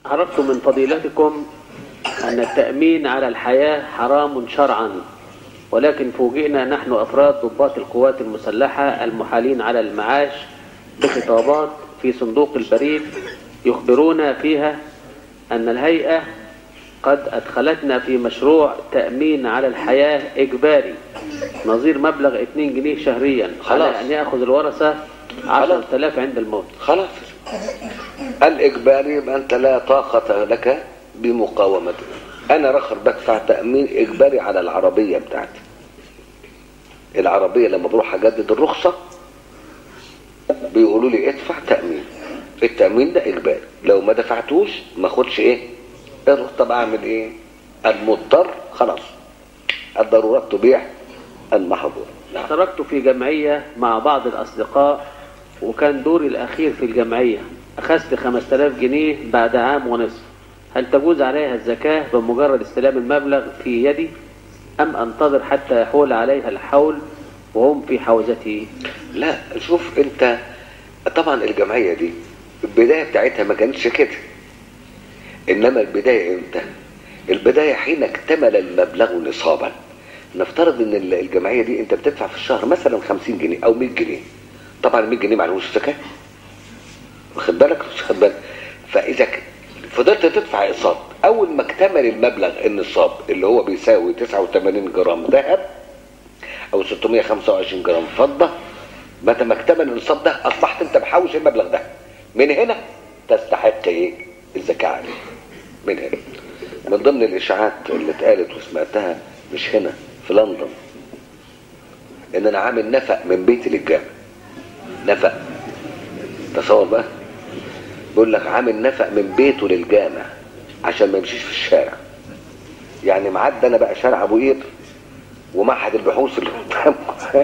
عرفت من فضيلتكم أن التأمين على الحياة حرام شرعا ولكن فوجئنا نحن أفراد ضباط القوات المسلحة المحالين على المعاش بخطابات في صندوق البريد يخبرونا فيها أن الهيئة قد أدخلتنا في مشروع تأمين على الحياة إجباري نظير مبلغ 2 جنيه شهريا خلاص. على أن يأخذ الورثة 10000 عند الموت خلاص الإجباري يبقى أنت لا طاقة لك بمقاومته أنا رخر بدفع تأمين إجباري على العربية بتاعتي العربية لما بروح أجدد الرخصة بيقولوا لي ادفع تأمين التأمين ده إجباري لو ما دفعتوش ما اخدش إيه اروح طب أعمل إيه المضطر خلاص الضرورات تبيح المحظور نعم اشتركت في جمعية مع بعض الأصدقاء وكان دوري الأخير في الجمعية أخذت 5000 جنيه بعد عام ونصف هل تجوز عليها الزكاة بمجرد استلام المبلغ في يدي أم أنتظر حتى يحول عليها الحول وهم في حوزتي لا شوف انت طبعا الجمعيه دي البدايه بتاعتها ما كانتش كده انما البدايه امتى البدايه حين اكتمل المبلغ نصابا نفترض ان ال- الجمعيه دي انت بتدفع في الشهر مثلا 50 جنيه او 100 جنيه طبعا 100 جنيه معلوش زكاه واخد بالك مش واخد بالك فاذا ك- فضلت تدفع اقساط اول ما اكتمل المبلغ النصاب اللي هو بيساوي 89 جرام ذهب او 625 جرام فضه متى ما اكتمل النصاب ده اصبحت انت محوش المبلغ ده من هنا تستحق ايه الزكاه عليه من هنا من ضمن الاشاعات اللي اتقالت وسمعتها مش هنا في لندن ان انا عامل نفق من بيتي للجامع نفق تصور بقى بيقول لك عامل نفق من بيته للجامع عشان ما يمشيش في الشارع يعني معدي انا بقى شارع ابو قير ومعهد البحوث اللي قدامه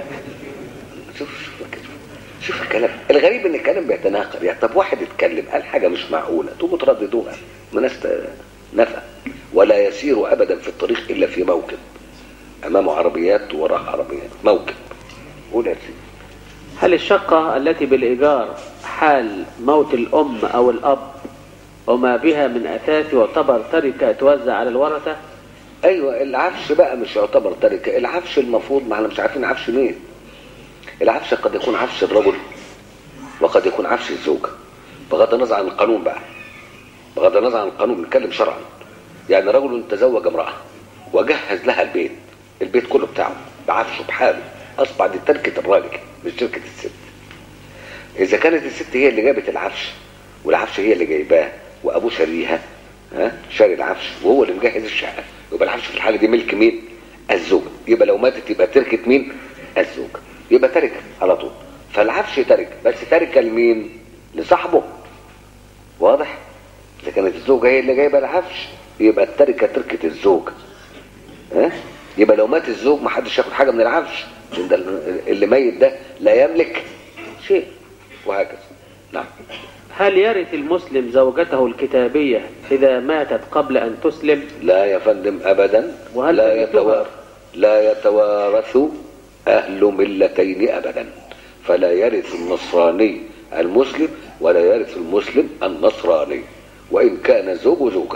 شوف شوف شوف الكلام الغريب ان الكلام بيتناقض يعني طب واحد اتكلم قال حاجه مش معقوله تقوموا ترددوها من ناس نفى ولا يسير ابدا في الطريق الا في موكب امامه عربيات ووراء عربيات موكب قول يا سيدي هل الشقة التي بالإيجار حال موت الأم أو الأب وما بها من أثاث يعتبر تركة توزع على الورثة ايوه العفش بقى مش يعتبر تركه العفش المفروض ما احنا مش عارفين عفش مين العفش قد يكون عفش الرجل وقد يكون عفش الزوجه بغض النظر عن القانون بقى بغض النظر عن القانون بنتكلم شرعا يعني رجل تزوج امراه وجهز لها البيت البيت كله بتاعه بعفشه بحاله اصبح دي تركه الراجل مش تركه الست اذا كانت الست هي اللي جابت العفش والعفش هي اللي جايباه وابوه شاريها ها شاري العفش وهو اللي مجهز الشقه يبقى العفش في الحاله دي ملك مين الزوجه يبقى لو ماتت يبقى تركه مين الزوجه يبقى تركه على طول فالعفش تركه بس تركه لمين لصاحبه واضح اذا كانت الزوجه هي اللي جايبه العفش يبقى التركه تركه الزوج ها يبقى لو مات الزوج ما حدش ياخد حاجه من العفش عشان ده اللي ميت ده لا يملك شيء وهكذا نعم هل يرث المسلم زوجته الكتابية إذا ماتت قبل أن تسلم لا يا فندم ابدا وهل لا ترثها؟ يتوارث لا يتوارث اهل ملتين ابدا فلا يرث النصراني المسلم ولا يرث المسلم النصراني وان كان زوج زوجه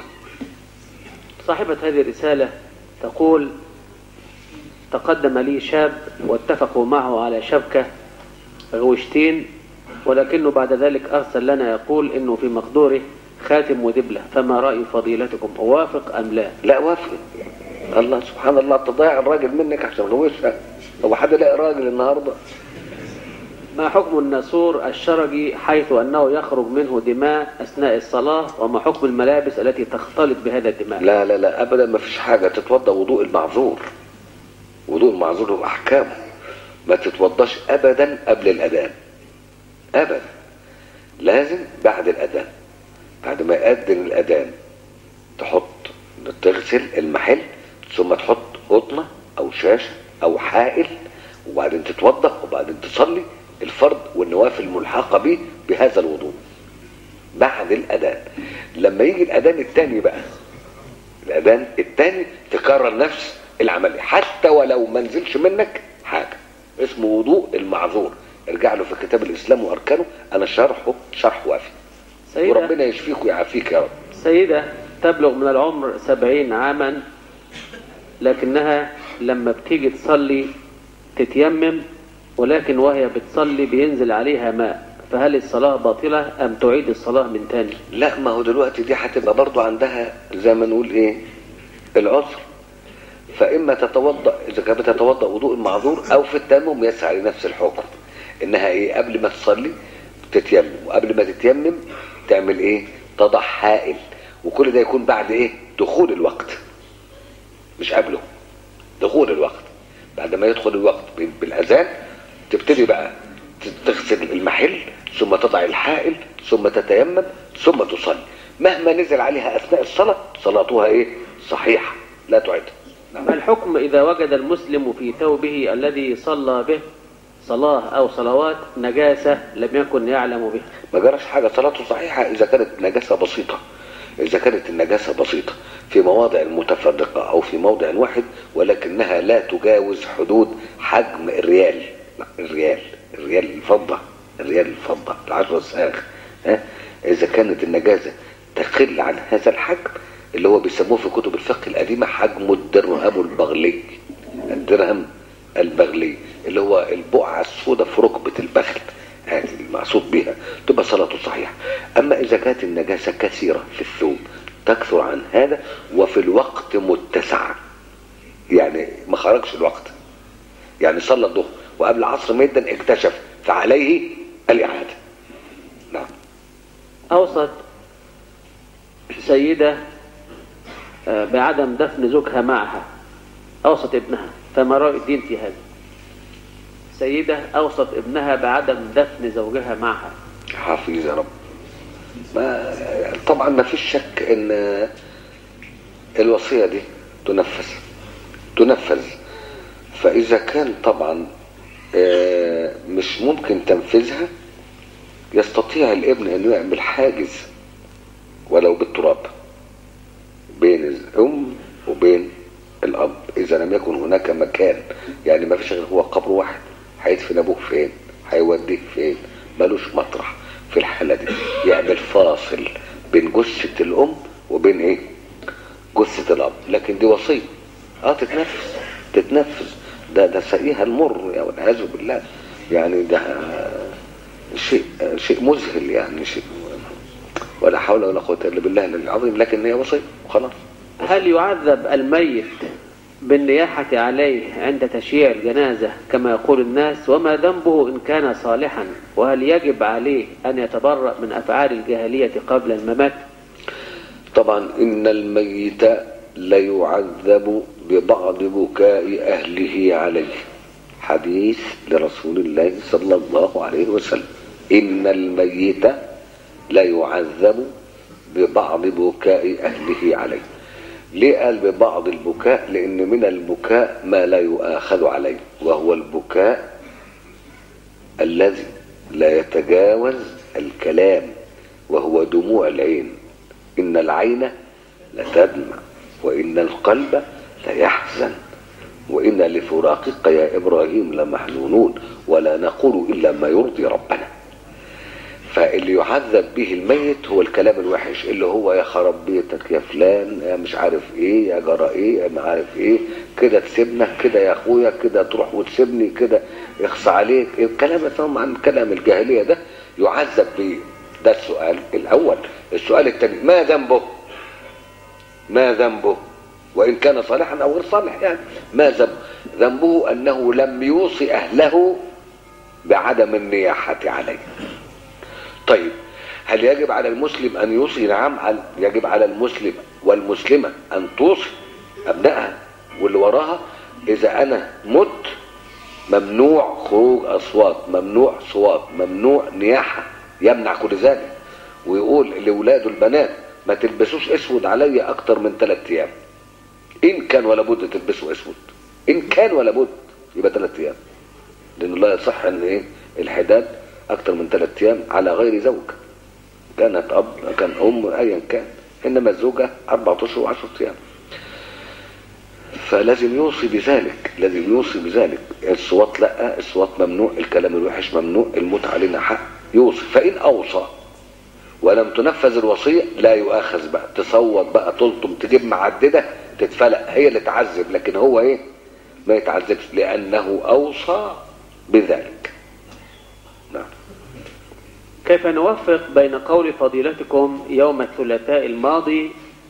صاحبة هذه الرسالة تقول تقدم لي شاب واتفقوا معه على شبكة غوشتين ولكنه بعد ذلك أرسل لنا يقول إنه في مقدوره خاتم ودبلة فما رأي فضيلتكم أوافق أم لا لا وافق الله سبحان الله تضيع الراجل منك عشان غوشها هو حد لاقي راجل النهارده ما حكم الناسور الشرجي حيث أنه يخرج منه دماء أثناء الصلاة وما حكم الملابس التي تختلط بهذا الدماء لا لا لا ابدا ما فيش حاجه تتوضا وضوء المعذور وضوء المعذور له احكامه ما تتوضاش ابدا قبل الاذان ابدا لازم بعد الاذان بعد ما يأذن الاذان تحط تغسل المحل ثم تحط قطنه او شاشه او حائل وبعدين تتوضا وبعدين تصلي الفرض والنوافل الملحقه به بهذا الوضوء بعد الاذان لما يجي الاذان الثاني بقى الاذان الثاني تكرر نفس العمليه حتى ولو ما نزلش منك حاجه اسمه وضوء المعذور ارجع له في كتاب الاسلام واركانه انا شرحه شرح وافي سيدة, وربنا يشفيك ويعافيك يا رب سيدة تبلغ من العمر سبعين عاما لكنها لما بتيجي تصلي تتيمم ولكن وهي بتصلي بينزل عليها ماء فهل الصلاة باطلة أم تعيد الصلاة من تاني لا ما هو دلوقتي دي هتبقى برضو عندها زي ما نقول ايه العذر فاما تتوضا اذا كانت بتتوضا وضوء المعذور او في التيمم يسعى لنفس الحكم انها ايه قبل ما تصلي تتيمم وقبل ما تتيمم تعمل ايه تضع حائل وكل ده يكون بعد ايه دخول الوقت مش قبله دخول الوقت بعد ما يدخل الوقت بالاذان تبتدي بقى تغسل المحل ثم تضع الحائل ثم تتيمم ثم تصلي مهما نزل عليها اثناء الصلاه صلاتها ايه صحيحه لا تعد ما الحكم إذا وجد المسلم في ثوبه الذي صلى به صلاة أو صلوات نجاسة لم يكن يعلم بها ما جراش حاجه صلاته صحيحه اذا كانت نجاسه بسيطه اذا كانت النجاسه بسيطه في مواضع متفرقه او في موضع واحد ولكنها لا تجاوز حدود حجم الريال لا، الريال الريال الفضه الريال الفضه العشرة ساغ ها اذا كانت النجاسه تقل عن هذا الحجم اللي هو بيسموه في كتب الفقه القديمه حجم الدرهم البغلي الدرهم البغلي اللي هو البقعه السوداء في ركبه البغل هذه المقصود بها تبقى صلاته صحيحه اما اذا كانت النجاسه كثيره في الثوب تكثر عن هذا وفي الوقت متسع يعني ما خرجش الوقت يعني صلى الظهر وقبل العصر مدا اكتشف فعليه الاعاده نعم أوصت سيدة آه، بعدم دفن زوجها معها أوصت ابنها فما رأي الدين في هذا سيدة أوصت ابنها بعدم دفن زوجها معها حافظ يا رب ما طبعا ما فيش شك ان الوصية دي تنفذ تنفذ فإذا كان طبعا آه، مش ممكن تنفيذها يستطيع الابن أن يعمل حاجز ولو بالتراب بين الأم وبين الأب إذا لم يكن هناك مكان يعني ما فيش غير هو قبر واحد هيدفن أبوه فين هيوديه فين ملوش مطرح في الحالة دي يعمل فاصل بين جثة الأم وبين إيه جثة الأب لكن دي وصية اه تتنفذ تتنفذ ده ده سقيها المر يا والعياذ بالله يعني ده شيء شيء مذهل يعني شيء ولا حول ولا قوة إلا بالله العظيم لكن هي وصية وخلاص هل يعذب الميت بالنياحة عليه عند تشييع الجنازة كما يقول الناس وما ذنبه إن كان صالحا وهل يجب عليه أن يتبرأ من أفعال الجاهلية قبل الممات طبعا إن الميت ليعذب ببعض بكاء أهله عليه حديث لرسول الله صلى الله عليه وسلم إن الميت ليعذب ببعض بكاء أهله عليه ليه قال ببعض البكاء لأن من البكاء ما لا يؤاخذ عليه وهو البكاء الذي لا يتجاوز الكلام وهو دموع العين إن العين لتدمع وإن القلب ليحزن وإن لفراقك يا إبراهيم لمحزونون ولا نقول إلا ما يرضي ربنا فاللي يعذب به الميت هو الكلام الوحش اللي هو يا خرب بيتك يا فلان يا مش عارف ايه يا جرى ايه يا ما عارف ايه كده تسيبنا كده يا اخويا كده تروح وتسيبني كده يخص عليك الكلام فهم عن كلام الجاهليه ده يعذب به ده السؤال الاول السؤال الثاني ما ذنبه ما ذنبه وان كان صالحا او غير صالح يعني ما ذنبه ذنبه انه لم يوصي اهله بعدم النياحه عليه طيب هل يجب على المسلم ان يوصي نعم على- يجب على المسلم والمسلمه ان توصي ابنائها واللي وراها اذا انا مت ممنوع خروج اصوات ممنوع صوات ممنوع نياحه يمنع كل ذلك ويقول لاولاده البنات ما تلبسوش اسود عليا اكتر من ثلاث ايام ان كان ولا بد تلبسوا اسود ان كان ولا بد يبقى ثلاث ايام لان لا يصح ان ايه الحداد اكتر من ثلاث ايام على غير زوج كانت اب كان ام ايا كان انما الزوجه اربع اشهر وعشرة ايام فلازم يوصي بذلك لازم يوصي بذلك الصوات لا الصوات ممنوع الكلام الوحش ممنوع الموت علينا حق يوصي فان اوصى ولم تنفذ الوصية لا يؤاخذ بقى تصوت بقى تلطم تجيب معددة تتفلق هي اللي تعذب لكن هو ايه ما يتعذبش لأنه أوصى بذلك نعم كيف نوفق بين قول فضيلتكم يوم الثلاثاء الماضي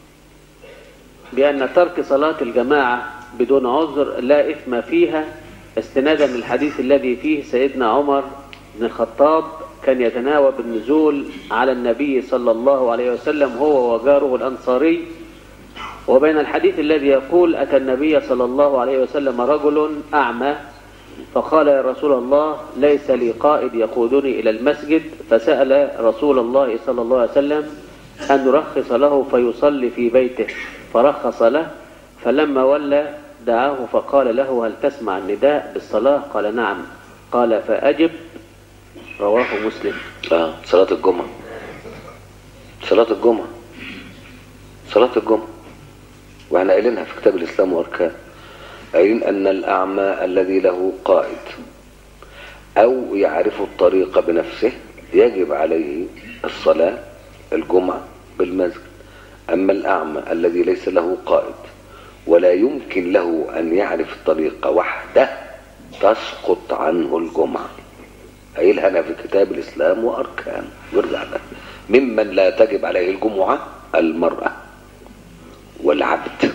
بأن ترك صلاة الجماعة بدون عذر لا إثم فيها استنادا للحديث الذي فيه سيدنا عمر بن الخطاب كان يتناوب النزول على النبي صلى الله عليه وسلم هو وجاره الأنصاري وبين الحديث الذي يقول أتى النبي صلى الله عليه وسلم رجل أعمى فقال يا رسول الله ليس لي قائد يقودني إلى المسجد فسأل رسول الله صلى الله عليه وسلم أن نرخص له فيصلي في بيته فرخص له فلما ولى دعاه فقال له هل تسمع النداء بالصلاة قال نعم قال فأجب رواه مسلم اه صلاة الجمعة صلاة الجمعة صلاة الجمعة واحنا قايلينها في كتاب الإسلام وأركان قايلين أن الأعمى الذي له قائد أو يعرف الطريق بنفسه يجب عليه الصلاة الجمعة بالمسجد أما الأعمى الذي ليس له قائد ولا يمكن له أن يعرف الطريق وحده تسقط عنه الجمعة قايلها أنا في كتاب الإسلام وأركان وارجع لها ممن لا تجب عليه الجمعة المرأة والعبد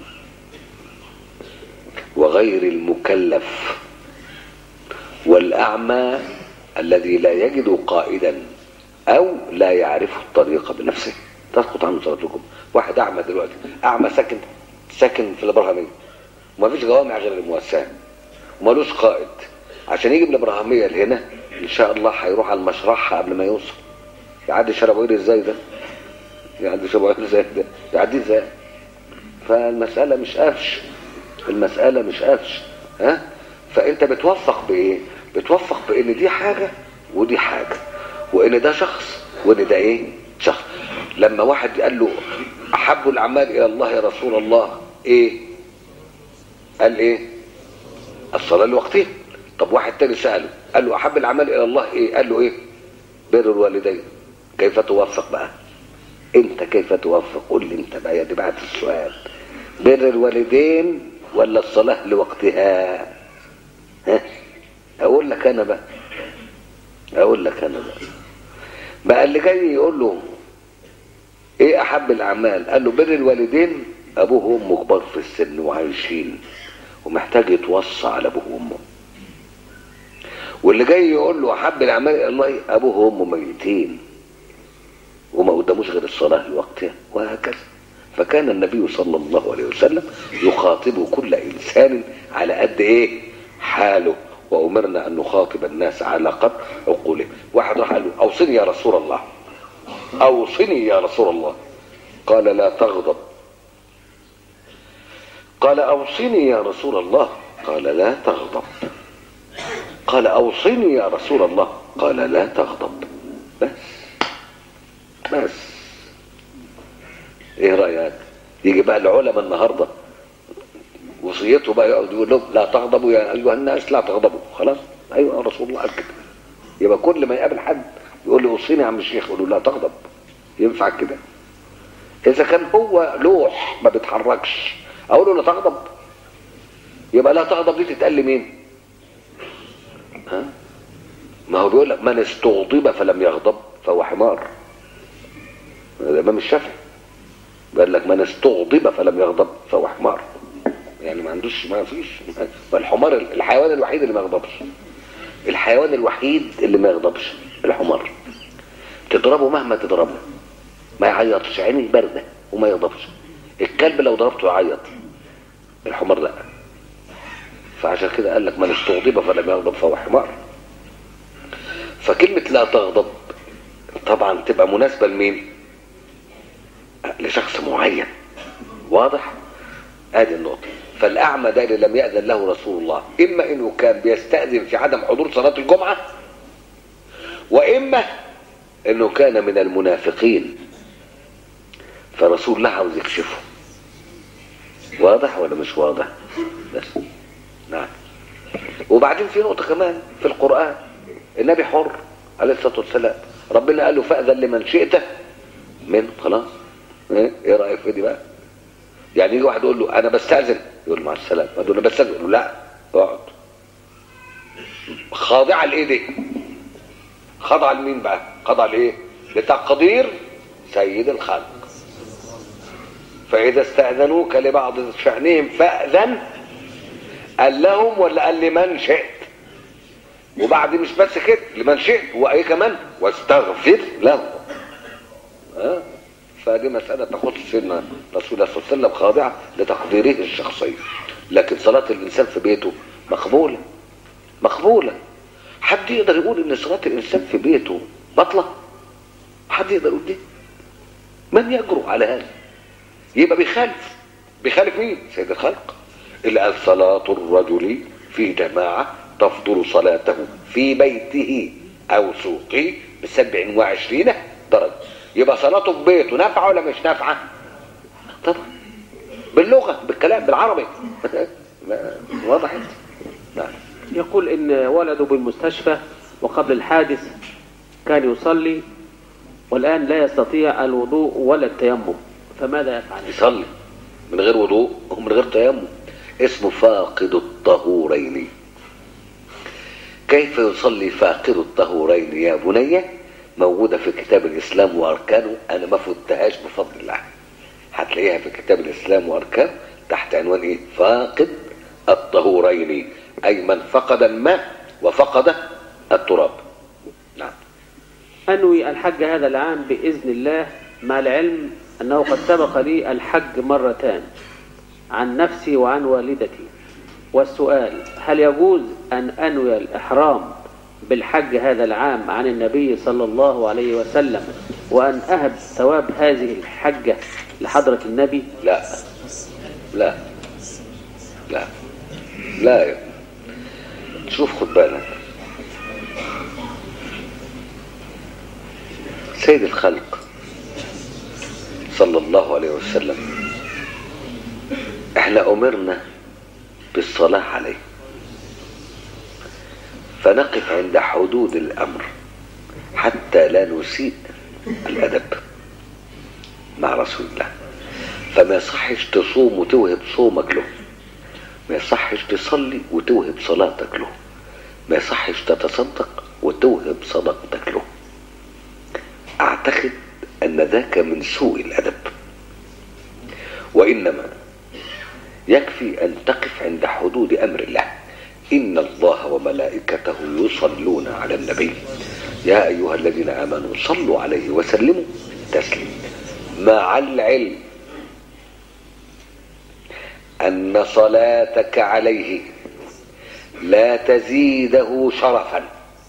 وغير المكلف والأعمى الذي لا يجد قائدا أو لا يعرف الطريق بنفسه تسقط عنه صلاة الجمعة واحد أعمى دلوقتي أعمى ساكن ساكن في الإبراهيمية وما فيش جوامع غير الموسعة ومالوش قائد عشان يجي من الإبراهيمية لهنا إن شاء الله هيروح على المشرحة قبل ما يوصل يعدي شارع بوير ازاي ده يعدي شارع بوير ازاي ده يعدي ازاي فالمسألة مش قفش المسألة مش قفش ها فانت بتوفق بايه بتوفق بان دي حاجة ودي حاجة وان ده شخص وان ده ايه شخص لما واحد قال له احب الاعمال الى الله يا رسول الله ايه قال ايه الصلاة لوقتها طب واحد تاني سأله قال له احب الاعمال الى الله ايه قال له ايه بر الوالدين كيف توفق بقى انت كيف توفق قول لي انت بقى يا دي بعد السؤال بر الوالدين ولا الصلاة لوقتها ها اقول لك انا بقى اقول لك انا بقى بقى اللي جاي يقول له ايه احب الاعمال قال له بر الوالدين ابوه وامه كبار في السن وعايشين ومحتاج يتوصى على ابوه وامه واللي جاي يقول له احب الاعمال الى الله ابوه وامه ميتين وما قداموش غير الصلاه لوقتها وهكذا فكان النبي صلى الله عليه وسلم يخاطب كل انسان على قد ايه حاله وامرنا ان نخاطب الناس على قدر عقولهم واحد راح قال له اوصني يا رسول الله اوصني يا رسول الله قال لا تغضب قال اوصني يا رسول الله قال لا تغضب قال اوصني يا رسول الله قال لا تغضب بس بس ايه رايك يجي بقى العلماء النهارده وصيته بقى يقعد يقول لهم لا تغضبوا يا ايها الناس لا تغضبوا خلاص ايوه رسول الله قال كده يبقى كل ما يقابل حد يقول له اوصيني يا عم الشيخ يقول له لا تغضب ينفع كده اذا كان هو لوح ما بيتحركش اقول له لا تغضب يبقى لا تغضب دي تتقال لمين ها ما هو بيقول لك من استغضب فلم يغضب فهو حمار الامام الشافعي قال لك من استغضب فلم يغضب فهو حمار يعني ما عندوش ما فيش فالحمار الحيوان الوحيد اللي ما يغضبش الحيوان الوحيد اللي ما يغضبش الحمار تضربه مهما تضربه ما يعيطش عينيه بارده وما يغضبش الكلب لو ضربته يعيط الحمار لا فعشان كده قال لك من استغضب فلم يغضب فهو حمار فكلمة لا تغضب طبعا تبقى مناسبة لمين لشخص معين واضح ادي النقطة فالأعمى ده اللي لم يأذن له رسول الله إما إنه كان بيستأذن في عدم حضور صلاة الجمعة وإما إنه كان من المنافقين فرسول الله عاوز يكشفه واضح ولا مش واضح بس نعم وبعدين في نقطة كمان في القرآن النبي حر عليه الصلاة والسلام ربنا قال له فاذن لمن شئت من خلاص ايه إيه رايك في دي بقى يعني يجي واحد يقول له انا بستاذن يقول له مع السلامه يقول له انا بستاذن يقول له لا اقعد خاضعه لايه دي خاضعه لمين بقى خاضعه لايه لتقدير سيد الخلق فاذا استاذنوك لبعض شانهم فاذن قال لهم ولا قال لمن شئت وبعد مش بس كده لمن شئت وايه كمان واستغفر له ها فدي مسألة تخص سيدنا رسول الله صلى الله عليه وسلم خاضعة لتقديره الشخصي لكن صلاة الإنسان في بيته مقبولة مقبولة حد يقدر يقول إن صلاة الإنسان في بيته بطلة حد يقدر يقول دي من يجرؤ على هذا يبقى بيخالف بيخالف مين سيد الخلق اللي قال صلاة الرجل في جماعة تفضل صلاته في بيته أو سوقه بسبع وعشرين درجة يبقى صلاته في بيته نافعة ولا مش نافعة طبعا باللغة بالكلام بالعربي ما- وضحت نعم يقول إن ولده بالمستشفى وقبل الحادث كان يصلي والآن لا يستطيع الوضوء ولا التيمم فماذا يفعل؟ يصلي من غير وضوء ومن غير تيمم اسمه فاقد الطهورين كيف يصلي فاقد الطهورين يا بني موجودة في كتاب الإسلام وأركانه أنا ما فتهاش بفضل الله هتلاقيها في كتاب الإسلام وأركانه تحت عنوان إيه فاقد الطهورين أي من فقد الماء وفقد التراب نعم أنوي الحج هذا العام بإذن الله مع العلم أنه قد سبق لي الحج مرتان عن نفسي وعن والدتي والسؤال هل يجوز أن أنوي الإحرام بالحج هذا العام عن النبي صلى الله عليه وسلم وأن أهب ثواب هذه الحجة لحضرة النبي لا لا لا لا يا ابني. شوف خد بالك سيد الخلق صلى الله عليه وسلم احنا امرنا بالصلاة عليه فنقف عند حدود الامر حتى لا نسيء الادب مع رسول الله فما يصحش تصوم وتوهب صومك له ما يصحش تصلي وتوهب صلاتك له ما يصحش تتصدق وتوهب صدقتك له اعتقد ان ذاك من سوء الادب وانما يكفي ان تقف عند حدود امر الله ان الله وملائكته يصلون على النبي يا ايها الذين امنوا صلوا عليه وسلموا تسليما مع العلم أن صلاتك عليه لا تزيده شرفا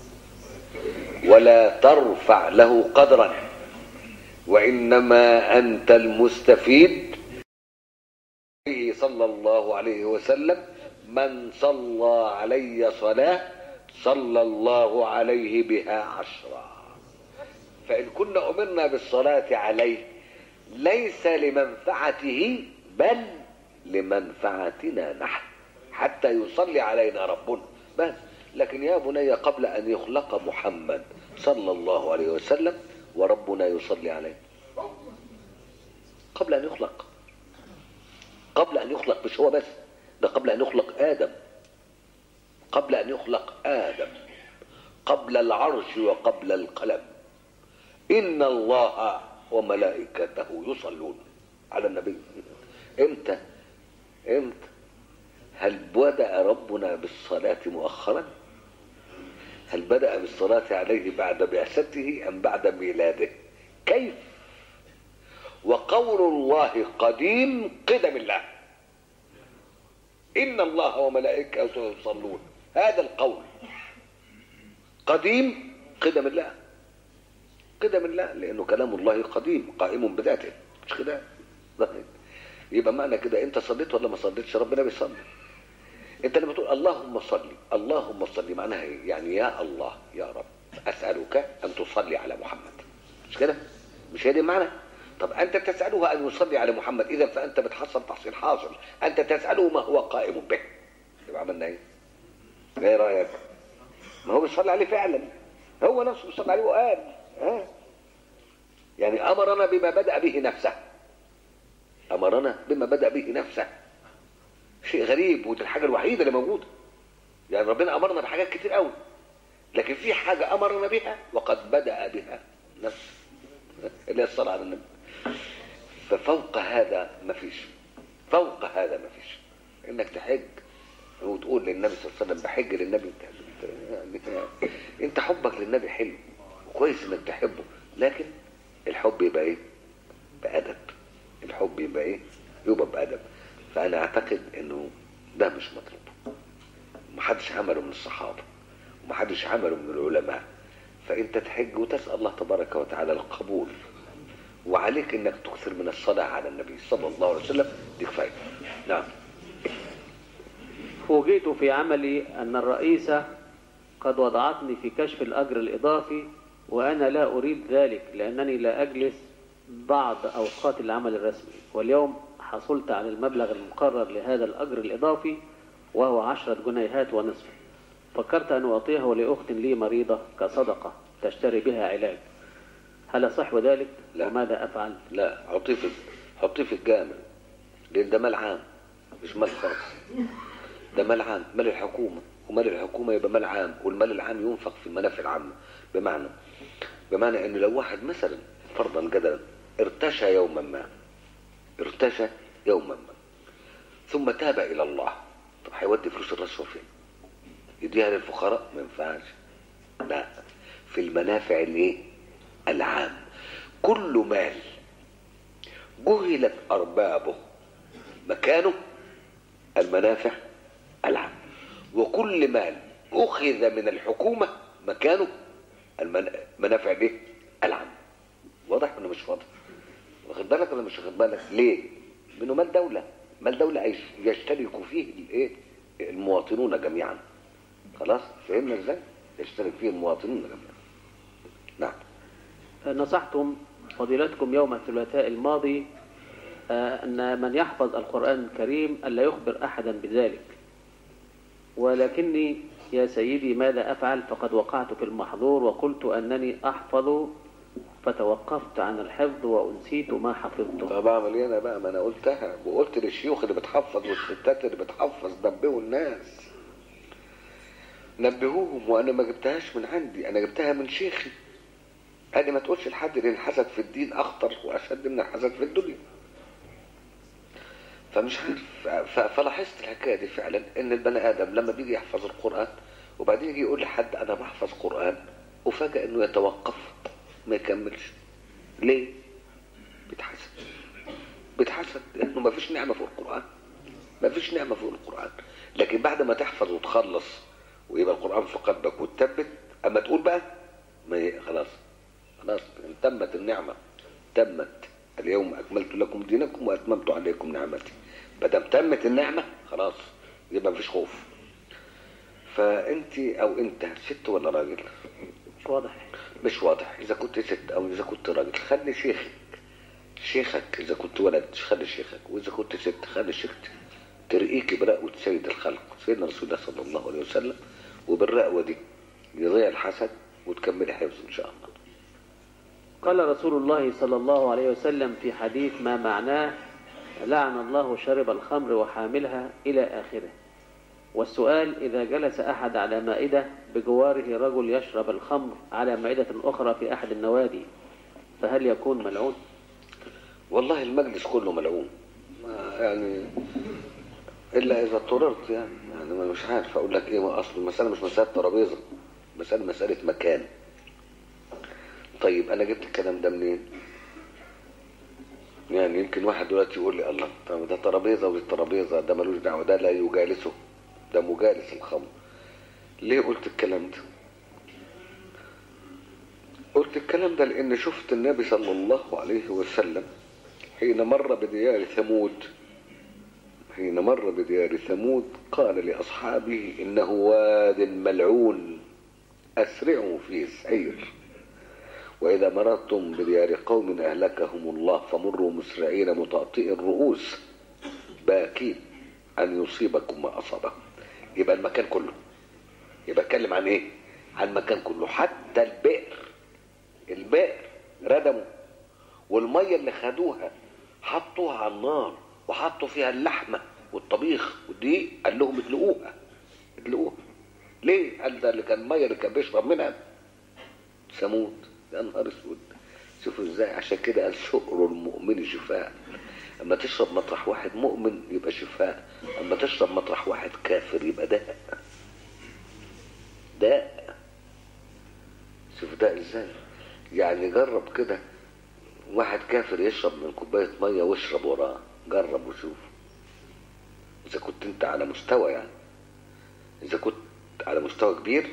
ولا ترفع له قدرا وإنما أنت المستفيد به صلى الله عليه وسلم من صلى علي صلاة صلى الله عليه بها عشرا فإن كنا أمرنا بالصلاة عليه ليس لمنفعته بل لمنفعتنا نحن حتى يصلي علينا ربنا بس لكن يا بني قبل أن يخلق محمد صلى الله عليه وسلم وربنا يصلي عليه قبل أن يخلق قبل أن يخلق مش هو بس ده قبل أن يخلق آدم قبل أن يخلق آدم قبل العرش وقبل القلم إن الله وملائكته يصلون على النبي امتى امتى هل بدأ ربنا بالصلاة مؤخرا هل بدأ بالصلاة عليه بعد بعثته أم بعد ميلاده كيف وقول الله قديم قدم الله إن الله وملائكته يصلون هذا القول قديم قدم الله قدم الله لأنه كلام الله قديم قائم بذاته مش كده يبقى معنى كده انت صليت ولا ما صليتش ربنا بيصلي انت لما تقول اللهم صل اللهم صل معناها ايه يعني يا الله يا رب اسالك ان تصلي على محمد مش كده مش هي دي المعنى طب انت تساله ان يصلي على محمد اذا فانت بتحصل تحصيل حاصل انت تساله ما هو قائم به يبقى عملنا ايه ايه رايك ما هو بيصلي عليه فعلا هو نفسه بيصلي عليه وقال آه. يعني امرنا بما بدا به نفسه امرنا بما بدا به نفسه شيء غريب ودي الحاجه الوحيده اللي موجوده يعني ربنا امرنا بحاجات كتير قوي لكن في حاجه امرنا بها وقد بدا بها نفسه اللي هي الصلاه على النبي ففوق هذا مفيش فوق هذا مفيش انك تحج وتقول للنبي صلى الله عليه وسلم بحج للنبي انت يعني انت حبك للنبي حلو وكويس انك تحبه لكن الحب يبقى ايه بأدب الحب يبقى ايه يبقى بأدب فانا اعتقد انه ده مش مطلوب محدش عمله من الصحابة ومحدش عمله من العلماء فانت تحج وتسأل الله تبارك وتعالى القبول وعليك انك تكثر من الصلاة على النبي صلى الله عليه وسلم دي كفاية نعم فوجئت في عملي أن الرئيسة قد وضعتني في كشف الأجر الإضافي وأنا لا أريد ذلك لأنني لا أجلس بعض أوقات العمل الرسمي واليوم حصلت على المبلغ المقرر لهذا الأجر الإضافي وهو عشرة جنيهات ونصف فكرت أن أعطيه لأخت لي مريضة كصدقة تشتري بها علاج هل صح ذلك لا. وماذا أفعل لا حطيه في حطيه في الجامع لان ده مال عام مش مال خاص ده مال عام مال الحكومه ومال الحكومه يبقى مال عام والمال العام ينفق في المنافع العامه بمعنى بمعنى ان لو واحد مثلا فرضا جدلا ارتشى يوما ما ارتشى يوما ما ثم تاب الى الله طب هيودي فلوس الرشوه فين؟ يديها للفقراء ما ينفعش لا في المنافع الايه؟ العام كل مال جهلت اربابه مكانه المنافع العام وكل مال اخذ من الحكومه مكانه المنافع الايه؟ العام واضح ولا مش واضح؟ واخد بالك ولا مش واخد بالك؟ ليه؟ لانه مال دوله مال دوله يش- يشترك فيه الايه؟ المواطنون جميعا خلاص فهمنا ازاي؟ يشترك فيه المواطنون جميعا نعم نصحتم فضيلتكم يوم الثلاثاء الماضي آه، أن من يحفظ القرآن الكريم ألا يخبر أحدا بذلك ولكني يا سيدي ماذا أفعل فقد وقعت في المحظور وقلت أنني أحفظ فتوقفت عن الحفظ وأنسيت ما حفظته طب اعمل ايه انا بقى ما انا قلتها وقلت للشيوخ اللي بتحفظ والستات اللي بتحفظ نبهوا الناس نبهوهم وانا ما جبتهاش من عندي انا جبتها من شيخي قال لي ما تقولش لحد لان الحسد في الدين اخطر واشد من الحسد في الدنيا فمش عارف ف- فلاحظت الحكايه دي فعلا ان البني ادم لما بيجي يحفظ القران وبعدين يجي يقول لحد انا بحفظ قران وفجاه انه يتوقف ما يكملش ليه؟ بيتحسد بيتحسد لانه ما فيش نعمه فوق القران ما فيش نعمه فوق القران لكن بعد ما تحفظ وتخلص ويبقى القران في قلبك وتثبت اما تقول بقى ما ي- خلاص خلاص تمت النعمه تمت اليوم اكملت لكم دينكم واتممت عليكم نعمتي ما دام تمت النعمه خلاص يبقى مفيش خوف فانت او انت ست ولا راجل مش واضح مش واضح اذا كنت ست او اذا كنت راجل خلي شيخك شيخك اذا كنت ولد خلي شيخك واذا كنت ست خلي شيختك ترقيك برقوة سيد الخلق سيدنا رسول الله صلى الله عليه وسلم وبالرقوة دي يضيع الحسد وتكملي حفظ ان شاء الله قال رسول الله صلى الله عليه وسلم في حديث ما معناه لعن الله شرب الخمر وحاملها إلى آخره والسؤال إذا جلس أحد على مائدة بجواره رجل يشرب الخمر على مائدة أخرى في أحد النوادي فهل يكون ملعون؟ والله المجلس كله ملعون ما يعني الا اذا اضطررت يعني يعني ما مش عارف اقول لك ايه ما اصل المساله مش مساله ترابيزه مساله مساله مكان طيب انا جبت الكلام ده منين يعني يمكن واحد دلوقتي يقول لي الله طب ده ترابيزه ودي ترابيزه ده ملوش دعوه ده لا يجالسه ده مجالس الخمر ليه قلت الكلام ده قلت الكلام ده لان شفت النبي صلى الله عليه وسلم حين مر بديار ثمود حين مر بديار ثمود قال لأصحابه إنه واد ملعون أسرعوا فيه السير وإذا مررتم بديار قوم أهلكهم الله فمروا مسرعين مطأطئي الرؤوس باكين أن يصيبكم ما أصابهم يبقى المكان كله يبقى اتكلم عن إيه؟ عن المكان كله حتى البئر البئر ردموا والميه اللي خدوها حطوها على النار وحطوا فيها اللحمه والطبيخ والدقيق قال لهم ادلقوها ادلقوها ليه؟ قال ده اللي كان الميه اللي كان بيشرب منها ثمود يا نهار اسود شوفوا ازاي عشان كده قال شؤر المؤمن شفاء اما تشرب مطرح واحد مؤمن يبقى شفاء اما تشرب مطرح واحد كافر يبقى داء داء شوف ده ازاي يعني جرب كده واحد كافر يشرب من كوبايه ميه واشرب وراه جرب وشوف اذا كنت انت على مستوى يعني اذا كنت على مستوى كبير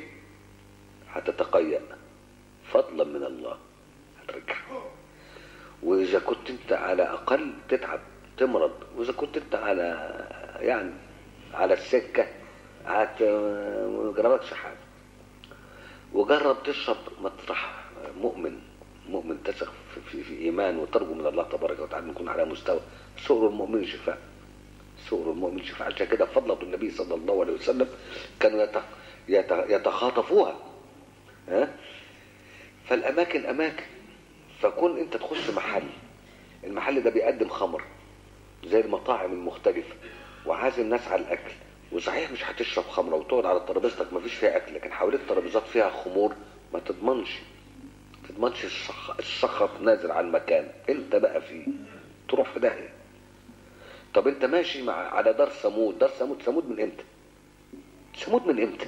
هتتقيأ فضلا من الله هترجع واذا كنت انت على اقل تتعب تمرض واذا كنت انت على يعني على السكه هت ما جربكش حاجه وجرب تشرب مطرح مؤمن مؤمن تثق في, في, في ايمان وترجو من الله تبارك وتعالى نكون على مستوى سؤر المؤمن شفاء سؤر المؤمن شفاء عشان كده فضلة النبي صلى الله عليه وسلم كانوا يت- يت- يتخاطفوها ها فالاماكن اماكن فكون انت تخش محل المحل ده بيقدم خمر زي المطاعم المختلفة وعازم ناس على الاكل وصحيح مش هتشرب خمره وتقعد على ترابيزتك ما فيش فيها اكل لكن حواليك ترابيزات فيها خمور ما تضمنش ما تضمنش الصخ... الصخب نازل على المكان انت بقى فيه تروح في داهيه طب انت ماشي مع على دار ثمود دار ثمود ثمود من امتى ثمود من امتى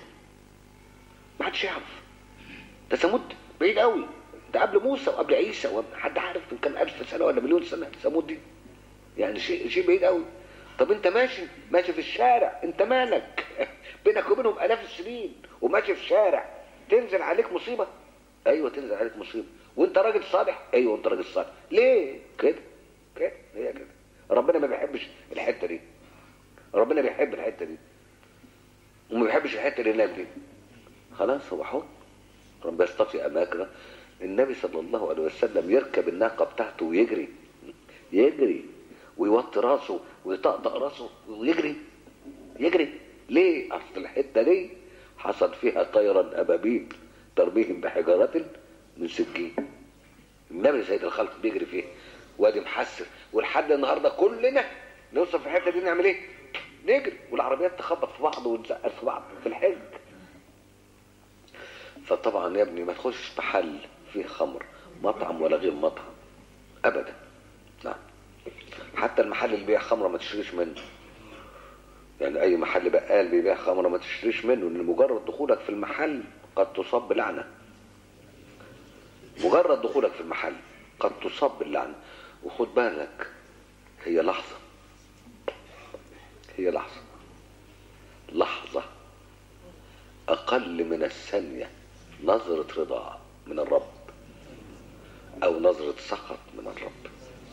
ما حدش يعرف ده ثمود بعيد قوي ده قبل موسى وقبل عيسى وقبل- حد عارف من كان ألف سنة ولا مليون سنة ثمود دي يعني شيء شيء بعيد قوي طب انت ماشي ماشي في الشارع انت مالك بينك وبينهم الاف السنين وماشي في الشارع تنزل عليك مصيبه ايوه تنزل عليك مصيبه وانت راجل صالح ايوه انت راجل صالح ليه كده كده هي كده ربنا ما بيحبش الحته دي ربنا بيحب الحته دي وما بيحبش الحته اللي هناك دي خلاص هو حر ربنا يصطفي اماكن النبي صلى الله عليه وسلم يركب الناقه بتاعته ويجري يجري ويوطي راسه ويطقطق راسه ويجري يجري ليه اصل الحته دي حصل فيها طيرا ابابيل ترميهم بحجاره من سجين النبي سيد الخلق بيجري فيه وادي محسر ولحد النهارده كلنا نوصل في الحته دي نعمل ايه؟ نجري والعربيات تخبط في بعض ونزقل في بعض في الحج فطبعا يا ابني ما تخش محل فيه خمر مطعم ولا غير مطعم ابدا لا حتى المحل اللي بيبيع خمره ما تشتريش منه يعني اي محل بقال بيبيع خمره ما تشتريش منه لان مجرد دخولك في المحل قد تصاب بلعنه مجرد دخولك في المحل قد تصاب باللعنه وخد بالك هي لحظه هي لحظه لحظه اقل من الثانيه نظره رضا من الرب او نظره سخط من الرب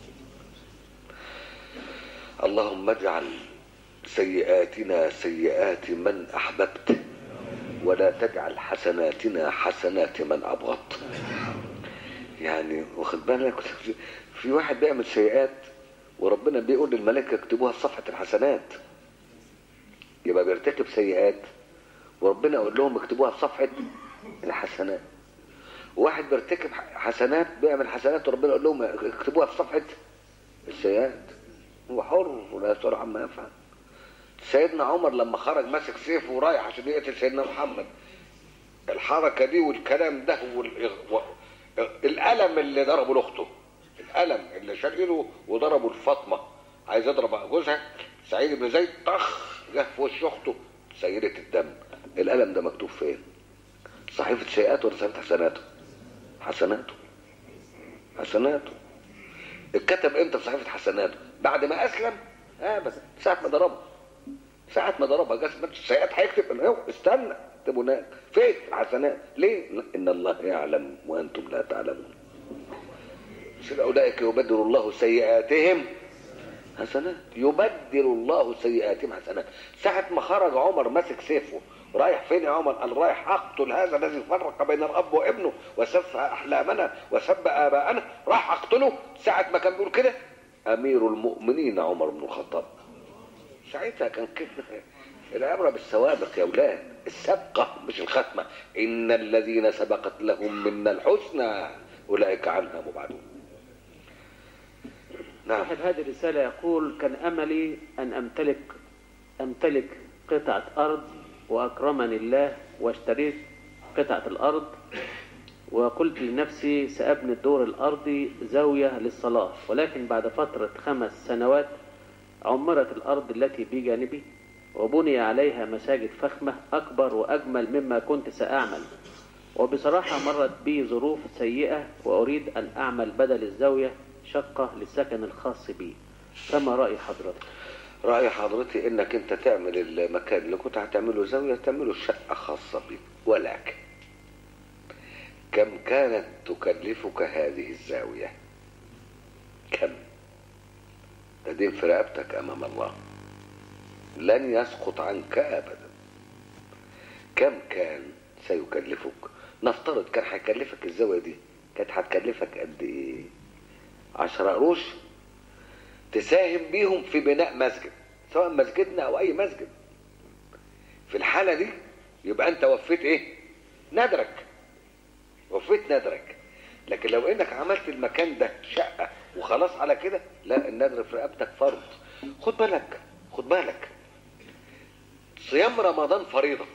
اللهم اجعل سيئاتنا سيئات من احببت ولا تجعل حسناتنا حسنات من ابغضت يعني واخد بالك في واحد بيعمل سيئات وربنا بيقول للملائكه اكتبوها في صفحه الحسنات يبقى بيرتكب سيئات وربنا يقول لهم اكتبوها في صفحه الحسنات واحد بيرتكب حسنات بيعمل حسنات وربنا يقول لهم اكتبوها في صفحه السيئات هو حر ولا يسأل عما يفعل سيدنا عمر لما خرج ماسك سيفه ورايح عشان يقتل سيدنا محمد الحركة دي والكلام ده والألم اللي ضربه لأخته الألم اللي شال ايده وضربه لفاطمة عايز يضرب جوزها سعيد بن زيد طخ جه في وش أخته سيدة الدم الألم ده مكتوب فين؟ صحيفة سيئاته ولا صحيفة حسناته؟ حسناته حسناته اتكتب امتى في صحيفة حسناته؟ بعد ما أسلم؟ ابدا ساعة ما ضربه ساعة ما ضربها جسد السيئات هيكتب اهو استنى اكتبوا هناك فين الحسنات ليه ان الله يعلم وانتم لا تعلمون مش اولئك يبدل الله سيئاتهم حسنات يبدل الله سيئاتهم حسنات ساعة ما خرج عمر ماسك سيفه رايح فين يا عمر قال رايح اقتل هذا الذي فرق بين الاب وابنه وسفه احلامنا وسب اباءنا راح اقتله ساعة ما كان بيقول كده امير المؤمنين عمر بن الخطاب ساعتها كان كده العبرة بالسوابق يا اولاد السبقة مش الختمة ان الذين سبقت لهم منا الحسنى اولئك عنها مبعدون نعم صاحب هذه الرسالة يقول كان أملي أن أمتلك أمتلك قطعة أرض وأكرمني الله واشتريت قطعة الأرض وقلت لنفسي سأبني الدور الأرضي زاوية للصلاة ولكن بعد فترة خمس سنوات عمرت الأرض التي بجانبي وبني عليها مساجد فخمة أكبر وأجمل مما كنت سأعمل وبصراحة مرت بي ظروف سيئة وأريد أن أعمل بدل الزاوية شقة للسكن الخاص بي فما رأي حضرتك؟ رأي حضرتي انك انت تعمل المكان اللي كنت هتعمله زاوية تعمله شقة خاصة بك ولكن كم كانت تكلفك هذه الزاوية كم ده دين في رقبتك امام الله لن يسقط عنك ابدا كم كان سيكلفك نفترض كان هيكلفك الزاوية دي كانت هتكلفك قد ايه عشرة قروش تساهم بيهم في بناء مسجد سواء مسجدنا او اي مسجد في الحالة دي يبقى انت وفيت ايه ندرك وفيت ندرك لكن لو انك عملت المكان ده شقة وخلاص على كده لا الندر في رقبتك فرض خد بالك خد بالك صيام رمضان فريضة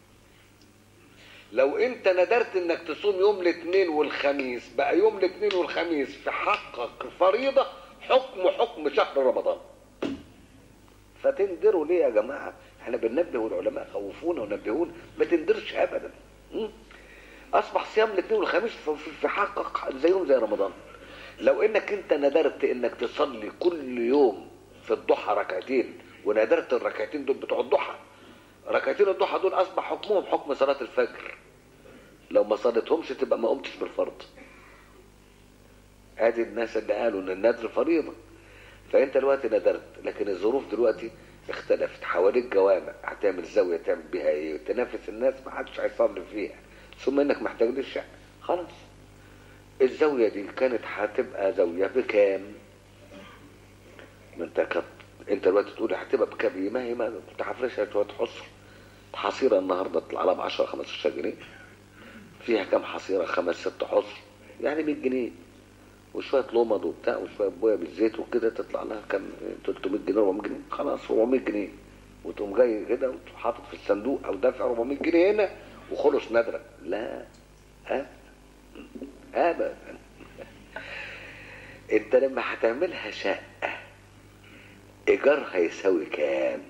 لو انت ندرت انك تصوم يوم الاثنين والخميس بقى يوم الاثنين والخميس في حقك فريضة حكم حكم شهر رمضان فتندروا ليه يا جماعة احنا بننبه والعلماء خوفونا ونبهونا ما تندرش ابدا م? اصبح صيام الاثنين والخميس في- في في حقك زيهم زي رمضان لو انك انت ندرت انك تصلي كل يوم في الضحى ركعتين وندرت الركعتين دول بتوع الضحى ركعتين الضحى دول اصبح حكمهم حكم صلاة الفجر لو ما صليتهمش تبقى ما قمتش بالفرض ادي الناس اللي قالوا ان النذر فريضة فانت دلوقتي ندرت لكن الظروف دلوقتي اختلفت حواليك جوامع هتعمل زاوية تعمل بيها ايه تنافس الناس ما حدش هيصلي فيها ثم انك محتاج للشقة خلاص الزاوية دي كانت هتبقى زاوية بكام ما انت كنت انت دلوقتي تقول هتبقى بكام ما هي ما كنت هفرشها شوية حصر حصيرة النهاردة تطلع لها ب 10 15 جنيه فيها كام حصيرة خمس ست حصر يعني 100 جنيه وشوية لمض وبتاع وشوية بويا بالزيت وكده تطلع لها كام 300 جنيه 400 جنيه خلاص 400 جنيه وتقوم جاي كده وتقوم حاطط في الصندوق او دافع 400 جنيه هنا وخلص نادرة لا ها ابدا انت لما هتعملها شقة ايجارها يساوي كام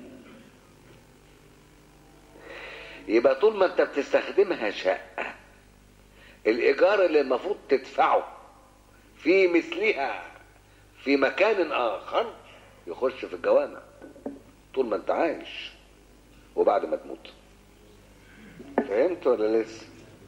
يبقى طول ما انت بتستخدمها شقة الايجار اللي المفروض تدفعه في مثلها في مكان اخر يخش في الجوامع طول ما انت عايش وبعد ما تموت فهمت ولا لسه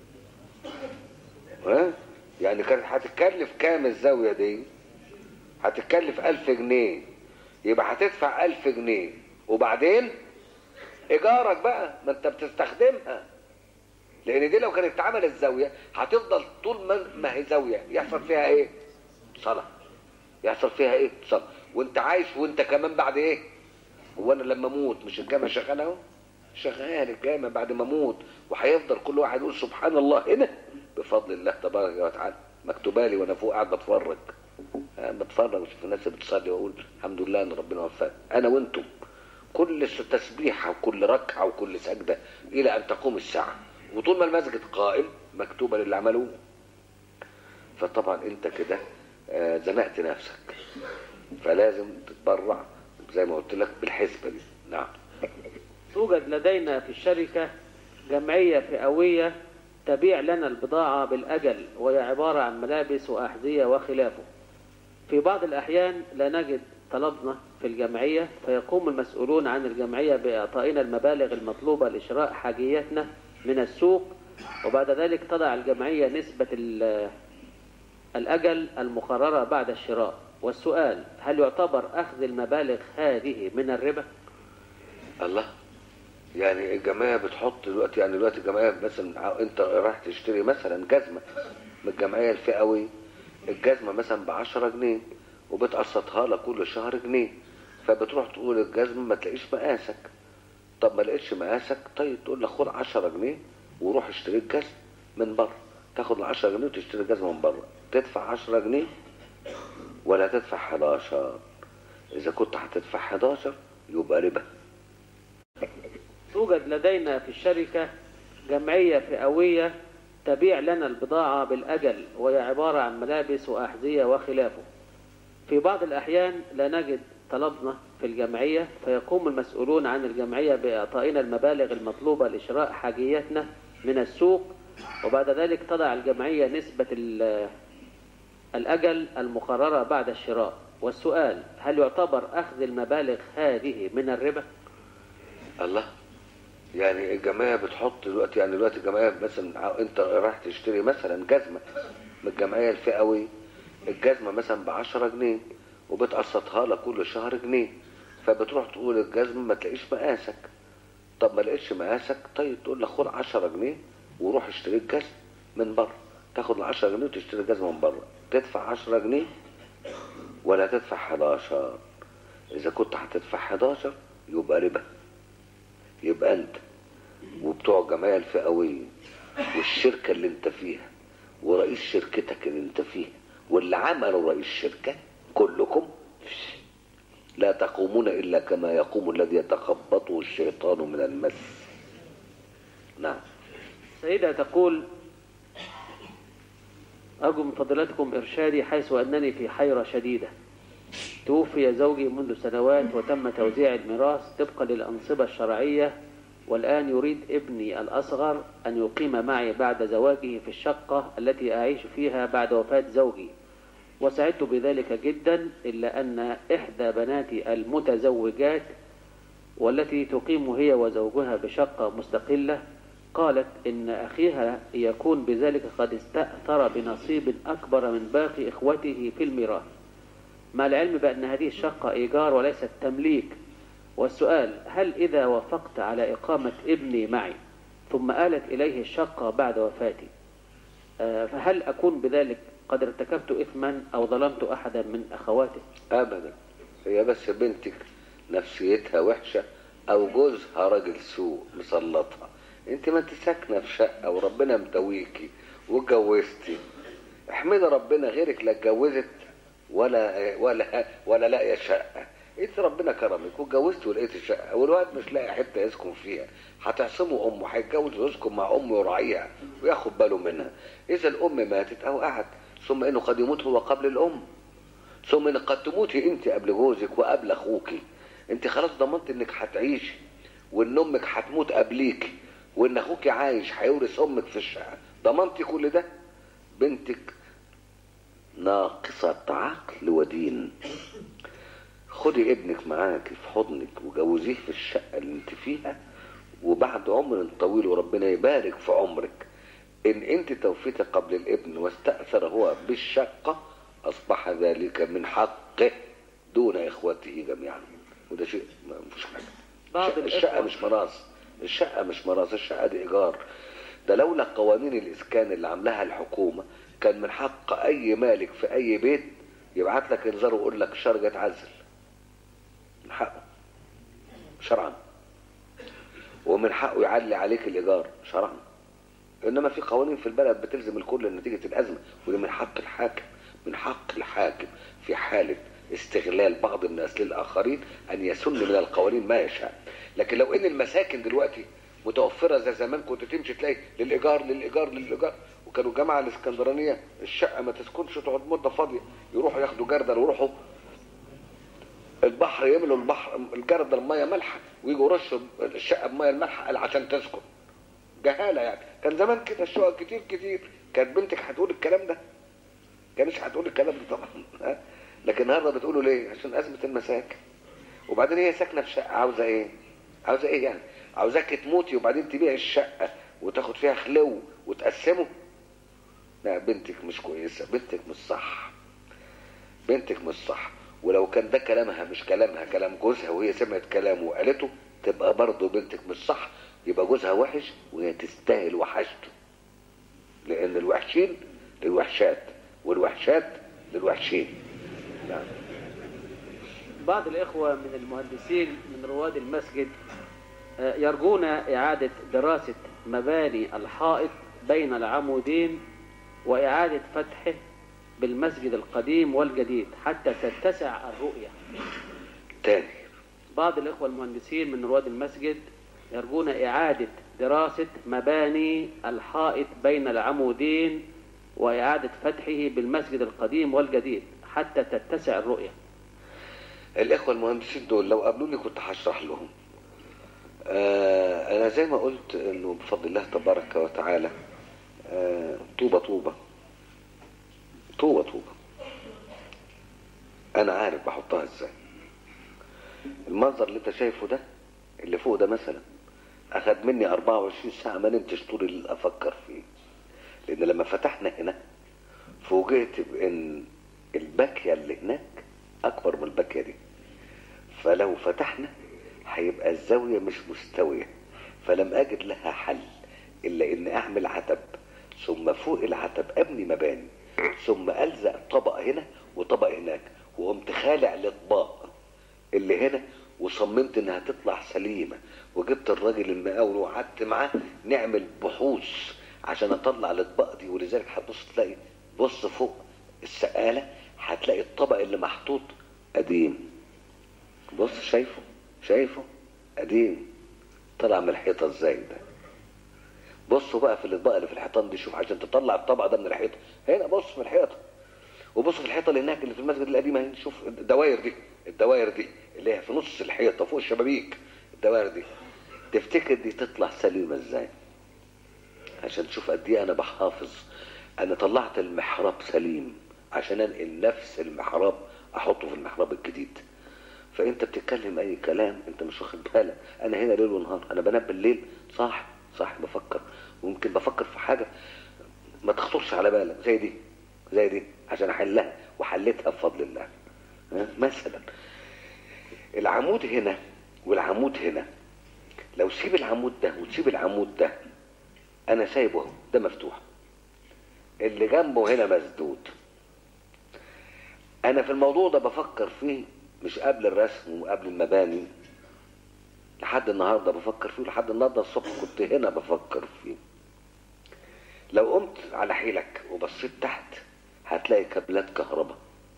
ها يعني كانت هتتكلف كام الزاوية دي هتتكلف ألف جنيه يبقى هتدفع ألف جنيه وبعدين إيجارك بقى ما أنت بتستخدمها لأن دي لو كانت اتعملت زاوية هتفضل طول ما ما هي زاوية يحصل فيها إيه؟ صلاة يحصل فيها إيه؟ صلاة وأنت عايش وأنت كمان بعد إيه؟ هو أنا لما أموت مش الجامع شغال أهو؟ شغال الجامع بعد ما أموت وهيفضل كل واحد يقول سبحان الله هنا بفضل الله تبارك وتعالى مكتوبة لي وأنا فوق قاعد بتفرج أنا بتفرج وشوف الناس اللي بتصلي واقول الحمد لله ان ربنا وفقني انا وانتم كل تسبيحه وكل ركعه وكل سجده الى ان تقوم الساعه وطول ما المسجد قائم مكتوبه للي عملوه فطبعا انت كده آه، زنقت نفسك فلازم تتبرع زي ما قلت لك بالحسبه دي نعم توجد لدينا في الشركة جمعية فئوية تبيع لنا البضاعة بالأجل وهي عبارة عن ملابس وأحذية وخلافه في بعض الأحيان لا نجد طلبنا في الجمعية فيقوم المسؤولون عن الجمعية بإعطائنا المبالغ المطلوبة لشراء حاجياتنا من السوق وبعد ذلك تضع الجمعية نسبة ال- الأجل المقررة بعد الشراء والسؤال هل يعتبر أخذ المبالغ هذه من الربا؟ الله يعني الجمعيه بتحط دلوقتي يعني دلوقتي الجمعيه مثلا ع- انت رايح تشتري مثلا جزمه من الجمعيه الفئويه الجزمه مثلا ب 10 جنيه وبتقسطها لك كل شهر جنيه فبتروح تقول الجزمه ما تلاقيش مقاسك طب ما لقيتش مقاسك طيب تقول لك خد 10 جنيه وروح اشتري الجزمه من بره تاخد ال 10 جنيه وتشتري الجزمه من بره تدفع 10 جنيه ولا تدفع 11 اذا كنت هتدفع 11 يبقى ربا توجد لدينا في الشركة جمعية فئوية تبيع لنا البضاعة بالأجل وهي عبارة عن ملابس وأحذية وخلافه في بعض الأحيان لا نجد طلبنا في الجمعية فيقوم المسؤولون عن الجمعية بإعطائنا المبالغ المطلوبة لشراء حاجياتنا من السوق وبعد ذلك تضع الجمعية نسبة ال- الأجل المقررة بعد الشراء والسؤال هل يعتبر أخذ المبالغ هذه من الربا؟ الله يعني الجمعيه بتحط دلوقتي يعني دلوقتي الجمعيه مثلا ع- انت رايح تشتري مثلا جزمه من الجمعيه الفئويه الجزمه مثلا ب 10 جنيه وبتقسطها لك كل شهر جنيه فبتروح تقول الجزمه ما تلاقيش مقاسك طب ما لقيتش مقاسك طيب تقول لك خد 10 جنيه وروح اشتري الجزمه من بره تاخد ال 10 جنيه وتشتري الجزمه من بره تدفع 10 جنيه ولا تدفع 11 اذا كنت هتدفع 11 يبقى ربا يبقى انت وبتوع الجمعيه الفئويه والشركه اللي انت فيها ورئيس شركتك اللي انت فيها واللي عملوا رئيس شركه كلكم لا تقومون الا كما يقوم الذي يتخبطه الشيطان من المس نعم سيدة تقول أرجو من فضيلتكم إرشادي حيث أنني في حيرة شديدة توفي زوجي منذ سنوات وتم توزيع الميراث طبقا للأنصبة الشرعية والآن يريد ابني الأصغر أن يقيم معي بعد زواجه في الشقة التي أعيش فيها بعد وفاة زوجي وسعدت بذلك جدا إلا أن إحدى بناتي المتزوجات والتي تقيم هي وزوجها بشقة مستقلة قالت إن أخيها يكون بذلك قد استأثر بنصيب أكبر من باقي إخوته في الميراث مع العلم بأن هذه الشقة إيجار وليست تمليك والسؤال هل إذا وافقت على إقامة ابني معي ثم آلت إليه الشقة بعد وفاتي آه، فهل أكون بذلك قد ارتكبت إثما أو ظلمت أحدا من أخواته ابدا هي بس بنتك نفسيتها وحشه او جوزها راجل سوء مسلطها انت ما انت ساكنه في شقه وربنا متويكي واتجوزتي احمدي ربنا غيرك لا اتجوزت ولا ولا ولا لاقيه شقه انت ربنا كرمك واتجوزت ولقيت شقه والواد مش لاقي حته يسكن فيها هتعصمه امه هيتجوز ويسكن مع امه ويراعيها وياخد باله منها اذا الام ماتت او قعد ثم انه قد يموت هو قبل الام ثم ان قد تموتي انت قبل جوزك وقبل اخوك انت خلاص ضمنت انك هتعيشي وان امك هتموت قبليك وان اخوك عايش هيورث امك في الشقه ضمنتي كل ده بنتك ناقصة عقل ودين خدي ابنك معاك في حضنك وجوزيه في الشقة اللي انت فيها وبعد عمر طويل وربنا يبارك في عمرك ان انت توفيت قبل الابن واستأثر هو بالشقة اصبح ذلك من حقه دون اخوته جميعا وده شيء ما فيش حاجة بعض الشقة- الشقة الإخوة- مش مراس الشقة مش مراس الشقة دي ايجار ده لولا قوانين الاسكان اللي عاملاها الحكومة كان من حق اي مالك في اي بيت يبعت لك انذار ويقول لك شرجة تعزل من حقه شرعا ومن حقه يعلي عليك الايجار شرعا انما في قوانين في البلد بتلزم الكل نتيجه الازمه ودي من حق الحاكم من حق الحاكم في حاله استغلال بعض الناس للاخرين ان يسن من القوانين ما يشاء لكن لو ان المساكن دلوقتي متوفره زي زمان كنت تمشي تلاقي للايجار للايجار للايجار وكانوا الجامعه الاسكندرانيه الشقه ما تسكنش تقعد مده فاضيه يروحوا ياخدوا جردل ويروحوا البحر يملوا البحر الجردل الميه مالحه ويجوا يرشوا الشقه بميه المالحه قال عشان تسكن جهاله يعني كان زمان كده الشقق كتير كتير كانت بنتك هتقول الكلام ده كانش هتقول الكلام ده طبعا ها؟ لكن النهارده بتقولوا ليه عشان ازمه المساكن وبعدين هي ساكنه في شقه عاوزه ايه عاوزه ايه يعني عاوزاك تموتي وبعدين تبيع الشقه وتاخد فيها خلو وتقسمه لا بنتك مش كويسه بنتك مش صح بنتك مش صح ولو كان ده كلامها مش كلامها كلام جوزها وهي سمعت كلامه وقالته تبقى برضه بنتك مش صح يبقى جوزها وحش وهي تستاهل وحشته لان الوحشين للوحشات والوحشات للوحشين نعم بعض الإخوة من المهندسين من رواد المسجد آه، يرجون إعادة دراسة مباني الحائط بين العمودين وإعادة فتحه بالمسجد القديم والجديد حتى تتسع الرؤية تاني بعض الإخوة المهندسين من رواد المسجد يرجون إعادة دراسة مباني الحائط بين العمودين وإعادة فتحه بالمسجد القديم والجديد حتى تتسع الرؤية الاخوه المهندسين دول لو قابلوني كنت هشرح لهم آه انا زي ما قلت انه بفضل الله تبارك وتعالى آه طوبه طوبه طوبه طوبه انا عارف بحطها ازاي المنظر اللي انت شايفه ده اللي فوق ده مثلا اخد مني 24 ساعه ما نمتش طول الليل افكر فيه لان لما فتحنا هنا فوجئت بان الباكيه اللي هناك اكبر من الباكيه دي فلو فتحنا هيبقى الزاويه مش مستويه فلم اجد لها حل الا ان اعمل عتب ثم فوق العتب ابني مباني ثم الزق طبق هنا وطبق هناك وقمت خالع الاطباق اللي هنا وصممت انها تطلع سليمه وجبت الراجل المقاول وقعدت معاه نعمل بحوث عشان اطلع الاطباق دي ولذلك هتبص تلاقي بص فوق السقاله هتلاقي الطبق اللي محطوط قديم بص شايفه شايفه قديم طلع من الحيطه ازاي ده بصوا بقى في الاطباق اللي في الحيطان دي شوف عشان تطلع الطبق ده من الحيطه هنا بص في الحيطه وبص في الحيطه اللي هناك اللي في المسجد القديم اهي شوف الدواير دي الدواير دي اللي هي في نص الحيطه فوق الشبابيك الدواير دي تفتكر دي تطلع سليمه ازاي عشان تشوف قد ايه انا بحافظ انا طلعت المحراب سليم عشان انقل نفس المحراب احطه في المحراب الجديد فانت بتتكلم اي كلام انت مش واخد بالك انا هنا ليل ونهار انا بنام بالليل صح صح بفكر وممكن بفكر في حاجه ما تخطرش على بالك زي دي زي دي عشان احلها وحلتها بفضل الله ها؟ مثلا العمود هنا والعمود هنا لو سيب العمود ده وتسيب العمود ده انا سايبه اهو ده مفتوح اللي جنبه هنا مسدود انا في الموضوع ده بفكر فيه مش قبل الرسم وقبل المباني لحد النهارده بفكر فيه لحد النهارده الصبح كنت هنا بفكر فيه لو قمت على حيلك وبصيت تحت هتلاقي كابلات كهرباء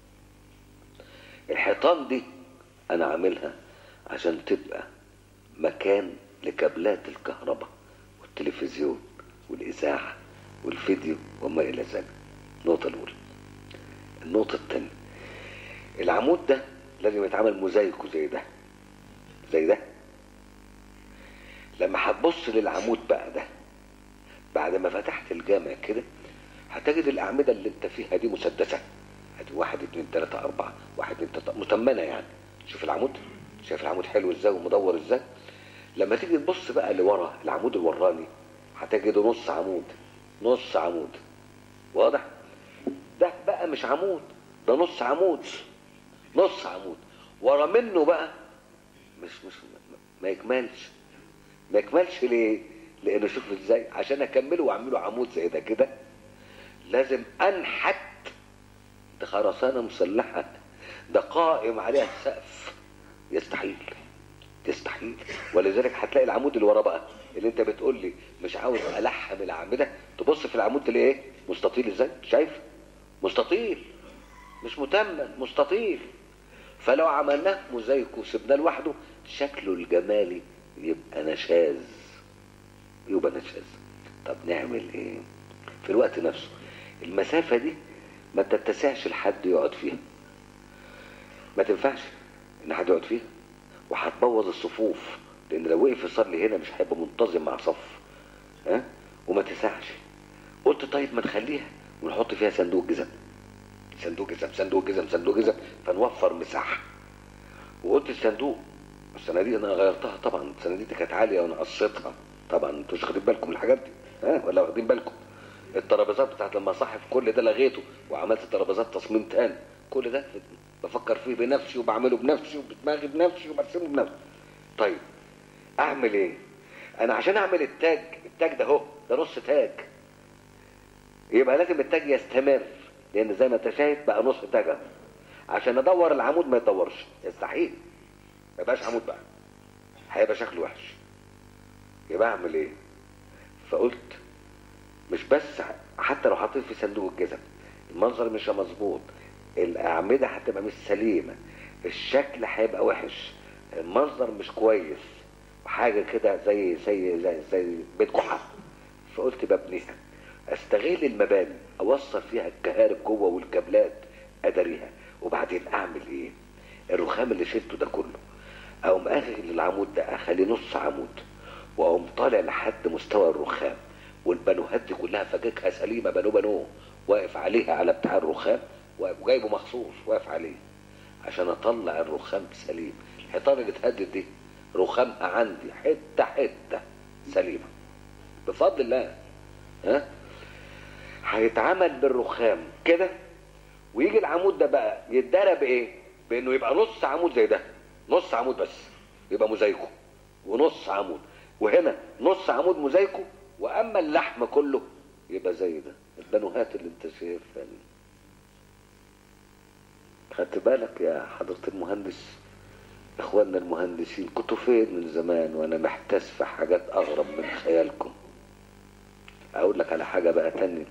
الحيطان دي انا عاملها عشان تبقى مكان لكابلات الكهرباء والتلفزيون والاذاعه والفيديو وما الى ذلك النقطه الاولى النقطه الثانيه العمود ده لازم يتعمل موزايكو زي ده زي ده لما هتبص للعمود بقى ده بعد ما فتحت الجامع كده هتجد الأعمدة اللي انت فيها دي مسدسة ادي واحد اتنين تلاتة أربعة واحد اتنين تلاتة متمنة يعني شوف العمود شايف العمود حلو ازاي ومدور ازاي لما تيجي تبص بقى لورا العمود الوراني هتجده نص عمود نص عمود واضح ده بقى مش عمود ده نص عمود نص عمود ورا منه بقى مش مش ما يكملش ما يكملش ليه لانه شوف ازاي عشان اكمله واعمله عمود زي ده كده لازم انحت ده خرسانه مسلحه ده قائم عليها السقف يستحيل يستحيل ولذلك هتلاقي العمود اللي ورا بقى اللي انت بتقول لي مش عاوز الحم الاعمده تبص في العمود تلاقي ايه مستطيل ازاي شايف مستطيل مش متمم مستطيل فلو عملناه موزايك وسبناه لوحده شكله الجمالي يبقى نشاز يبقى نشاز طب نعمل ايه في الوقت نفسه المسافة دي ما تتسعش لحد يقعد فيها ما تنفعش ان حد يقعد فيها وهتبوظ الصفوف لان لو وقف يصلي هنا مش هيبقى منتظم مع صف ها وما تسعش قلت طيب ما نخليها ونحط فيها صندوق جزم صندوق جزم صندوق جزم صندوق جزم فنوفر مساحه وقلت الصندوق الصناديق انا غيرتها طبعا الصناديق دي كانت عاليه وانا قصيتها طبعا انتوا مش واخدين بالكم من الحاجات دي ها ولا واخدين بالكم الترابيزات بتاعت لما صاحب كل ده لغيته وعملت ترابيزات تصميم تاني كل ده بفكر فيه بنفسي وبعمله بنفسي وبدماغي بنفسي وبرسمه بنفسي طيب اعمل ايه انا عشان اعمل التاج التاج ده اهو ده نص تاج يبقى لازم التاج يستمر لان زي ما انت شايف بقى نص تاج اهو عشان ادور العمود ما يتدورش يستحيل ما يبقاش عمود بقى هيبقى شكله وحش يبقى اعمل ايه فقلت مش بس حتى لو حطيت في صندوق الجزم المنظر مش مظبوط الاعمده هتبقى مش سليمه الشكل هيبقى وحش المنظر مش كويس حاجه كده زي زي زي, زي بيت كحه فقلت ببنيها استغل المباني اوصل فيها الكهارب جوه والكابلات اداريها وبعدين اعمل ايه الرخام اللي شلته ده كله اقوم اخر العمود ده اخليه نص عمود واقوم طالع لحد مستوى الرخام والبانوهات دي كلها فككها سليمه بانو بانو واقف عليها على بتاع الرخام وجايبه مخصوص واقف عليه عشان اطلع الرخام سليم الحيطان اللي اتهدد دي رخامها عندي حته حته سليمه بفضل الله ها هيتعمل بالرخام كده ويجي العمود ده بقى يتدرى بايه بانه يبقى نص عمود زي ده نص عمود بس يبقى موزايكو ونص عمود وهنا نص عمود موزايكو واما اللحم كله يبقى زي ده البانوهات اللي انت شايفها دي خدت بالك يا حضرة المهندس اخواننا المهندسين كنتوا فين من زمان وانا محتاس في حاجات اغرب من خيالكم اقول لك على حاجة بقى تانية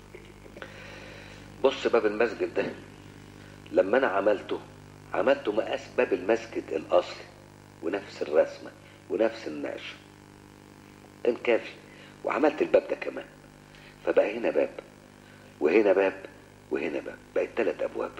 بص باب المسجد ده لما انا عملته عملته مقاس باب المسجد الاصلي ونفس الرسمة ونفس النقش كان كافي وعملت الباب ده كمان فبقى هنا باب وهنا باب وهنا باب بقت ثلاث ابواب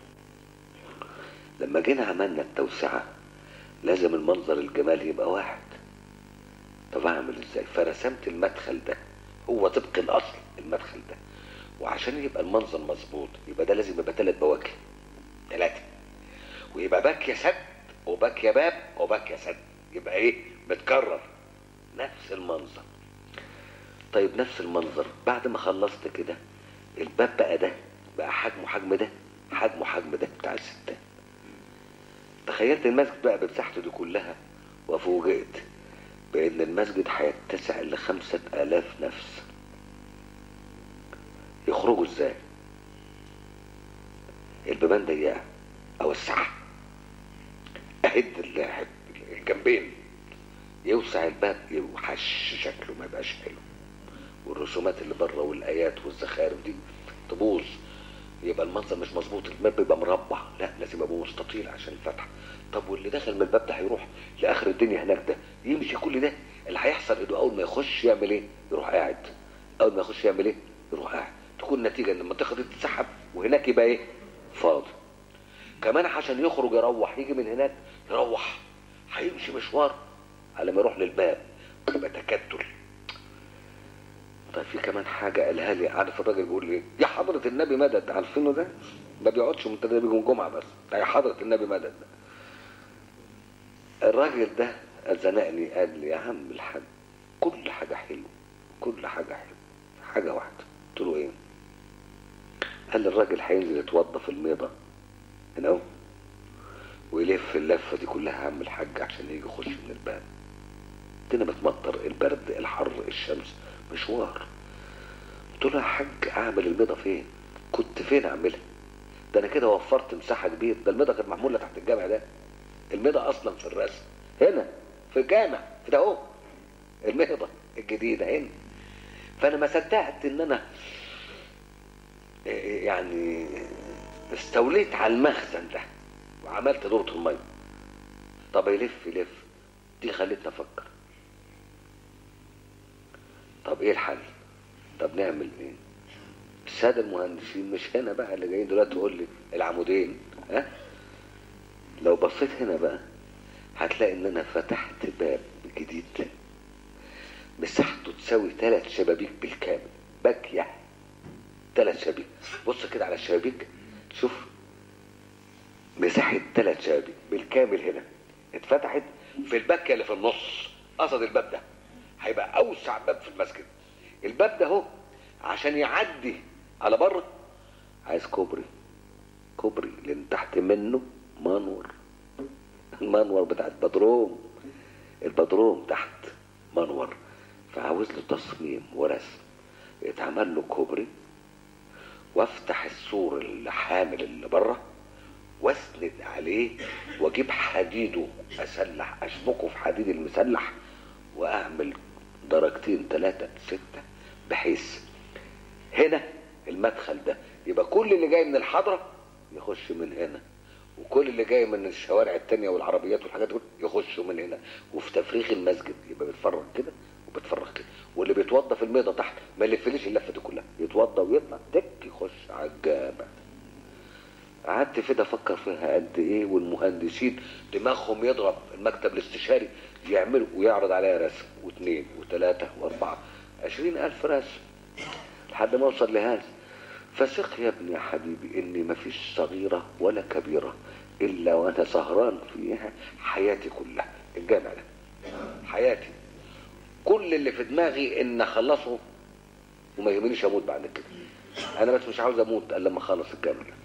لما جينا عملنا التوسعة لازم المنظر الجمالي يبقى واحد طب اعمل ازاي فرسمت المدخل ده هو طبق الاصل المدخل ده وعشان يبقى المنظر مظبوط يبقى ده لازم يبقى ثلاث بواكي ثلاثة ويبقى باك يا سد وباك يا باب وباك يا سد يبقى ايه متكرر نفس المنظر طيب نفس المنظر بعد ما خلصت كده الباب بقى ده بقى حجمه حجم ده حجمه حجم ده بتاع الستات تخيلت المسجد بقى بمساحته دي كلها وفوجئت بان المسجد هيتسع لخمسة الاف نفس يخرجوا ازاي البيبان ضيقه اوسعها اهد الجنبين يوسع الباب يوحش شكله ما يبقاش حلو والرسومات اللي بره والايات والزخارف دي تبوظ يبقى المنظر مش مظبوط الباب يبقى مربع لا لازم يبقى مستطيل عشان الفتحه طب واللي داخل من الباب ده هيروح لاخر الدنيا هناك ده يمشي كل ده اللي هيحصل انه اول ما يخش يعمل ايه يروح قاعد اول ما يخش يعمل ايه يروح قاعد تكون النتيجه ان المنطقه دي تتسحب وهناك يبقى ايه فاضي كمان عشان يخرج يروح يجي من هناك يروح هيمشي مشوار على ما يروح للباب يبقى تكتل طيب في كمان حاجة قالها لي عارف الراجل بيقول لي يا حضرة النبي مدد عارفينه ده ما بيقعدش من بيجي من جمعة بس ده يا حضرة النبي مدد ده الراجل ده زنقني قال لي يا عم الحاج كل حاجة حلوة كل حاجة حلوة حاجة واحدة قلت له ايه قال لي الراجل هينزل يتوضى في الميضة هنا اهو ويلف اللفة دي كلها عم الحاج عشان يجي يخش من الباب الدنيا بتمطر البرد الحر الشمس مشوار قلت له يا حاج اعمل البيضه فين كنت فين اعملها ده انا كده وفرت مساحه كبيره ده البيضه كانت معموله تحت الجامع ده البيضه اصلا في الرسم هنا في الجامع في ده اهو البيضه الجديده هنا فانا ما صدقت ان انا يعني استوليت على المخزن ده وعملت دورة المية طب يلف يلف دي خلتني افكر طب ايه الحل طب نعمل ايه الساده المهندسين مش هنا بقى اللي جايين دلوقتي تقول لي العمودين ها لو بصيت هنا بقى هتلاقي ان انا فتحت باب جديد مساحته تساوي ثلاث شبابيك بالكامل باكيه ثلاث شبابيك بص كده على الشبابيك شوف مساحه ثلاث شبابيك بالكامل هنا اتفتحت في الباكيه اللي في النص قصد الباب ده هيبقى اوسع باب في المسجد الباب ده اهو عشان يعدي على بره عايز كوبري كوبري لان تحت منه منور المنور بتاع البدروم البدروم تحت منور فعاوز له تصميم ورسم يتعمل له كوبري وافتح السور اللي حامل اللي بره واسند عليه واجيب حديده اسلح اشبكه في حديد المسلح واعمل درجتين ثلاثة ستة بحيث هنا المدخل ده يبقى كل اللي جاي من الحضره يخش من هنا وكل اللي جاي من الشوارع التانية والعربيات والحاجات دي يخشوا من هنا وفي تفريغ المسجد يبقى بيتفرغ كده وبيتفرغ كده واللي بيتوضى في الميضه تحت ما يلفليش اللفه دي كلها يتوضى ويطلع تك يخش على الجامع قعدت كده افكر فيها قد ايه والمهندسين دماغهم يضرب المكتب الاستشاري يعملوا ويعرض عليا رسم واثنين وثلاثه واربعه عشرين الف رسم لحد ما اوصل لهذا فثق يا ابني يا حبيبي اني ما فيش صغيره ولا كبيره الا وانا سهران فيها حياتي كلها الجامع ده حياتي كل اللي في دماغي ان اخلصه وما يهمنيش اموت بعد كده انا بس مش عاوز اموت الا لما اخلص الجامع ده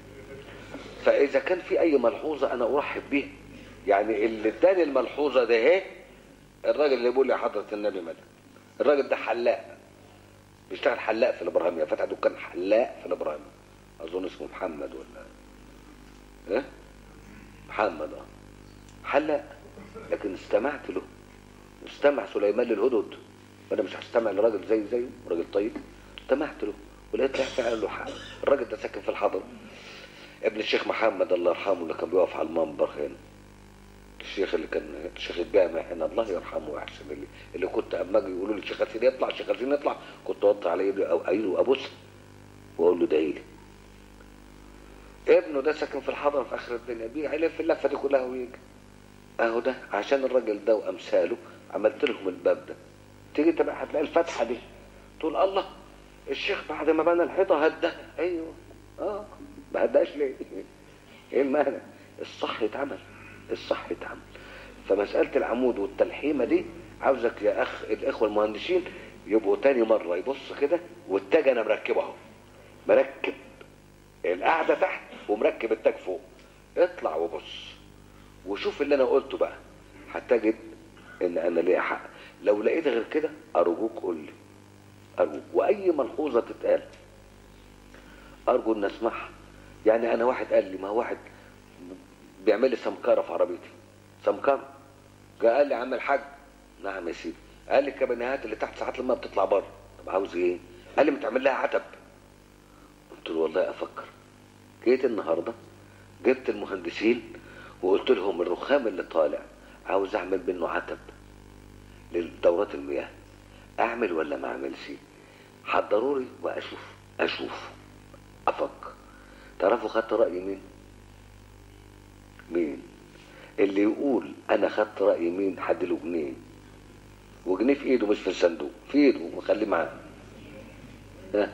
فاذا كان في اي ملحوظه انا ارحب بيها يعني اللي اداني الملحوظه ده اهي الراجل اللي بيقول لي حضره النبي مدى الراجل ده حلاق بيشتغل حلاق في الابراهيميه فتح دكان حلاق في الابراهيميه اظن اسمه محمد ولا ايه محمد اه حلاق لكن استمعت له استمع سليمان للهدهد وانا مش هستمع لراجل زي زيه راجل طيب استمعت له ولقيت فعلا له حق الراجل ده ساكن في الحضره ابن الشيخ محمد الله يرحمه اللي كان بيقف على المنبر هنا الشيخ اللي كان الشيخ الجامع هنا الله يرحمه ويحسن اللي, اللي كنت اما اجي يقولوا لي الشيخ ياسين يطلع الشيخ ياسين يطلع كنت اوطي عليه ابني او ايده ابوس واقول له ادعي لي ابنه ده ساكن في الحضره في اخر الدنيا بيلف اللفه دي كلها ويجي اهو ده عشان الراجل ده وامثاله عملت لهم الباب ده تيجي انت بقى هتلاقي الفتحه دي تقول الله الشيخ بعد ما بنى الحيطه هدها ايوه اه ما هداش ليه ايه المانع الصح يتعمل الصح يتعمل فمسألة العمود والتلحيمة دي عاوزك يا أخ الإخوة المهندسين يبقوا تاني مرة يبص كده والتاج أنا مركبه أهو مركب القعدة تحت ومركب التاج فوق اطلع وبص وشوف اللي أنا قلته بقى هتجد إن أنا ليا حق لو لقيت غير كده أرجوك قول لي أرجوك وأي ملحوظة تتقال أرجو إن أسمعها يعني أنا واحد قال لي ما هو واحد بيعمل لي سمكاره في عربيتي سمكاره جاء قال لي يا عم الحاج نعم يا سيدي قال لي الكابينات اللي تحت ساعات لما بتطلع بره طب عاوز ايه قال لي متعمل لها عتب قلت له والله افكر جيت النهارده جبت المهندسين وقلت لهم الرخام اللي طالع عاوز اعمل منه عتب لدورات المياه اعمل ولا ما اعملش حضروا لي واشوف اشوف افكر تعرفوا خدت راي مين مين اللي يقول انا خدت راي مين هديله جنيه وجنيه في ايده مش في الصندوق في ايده ومخليه معاه ها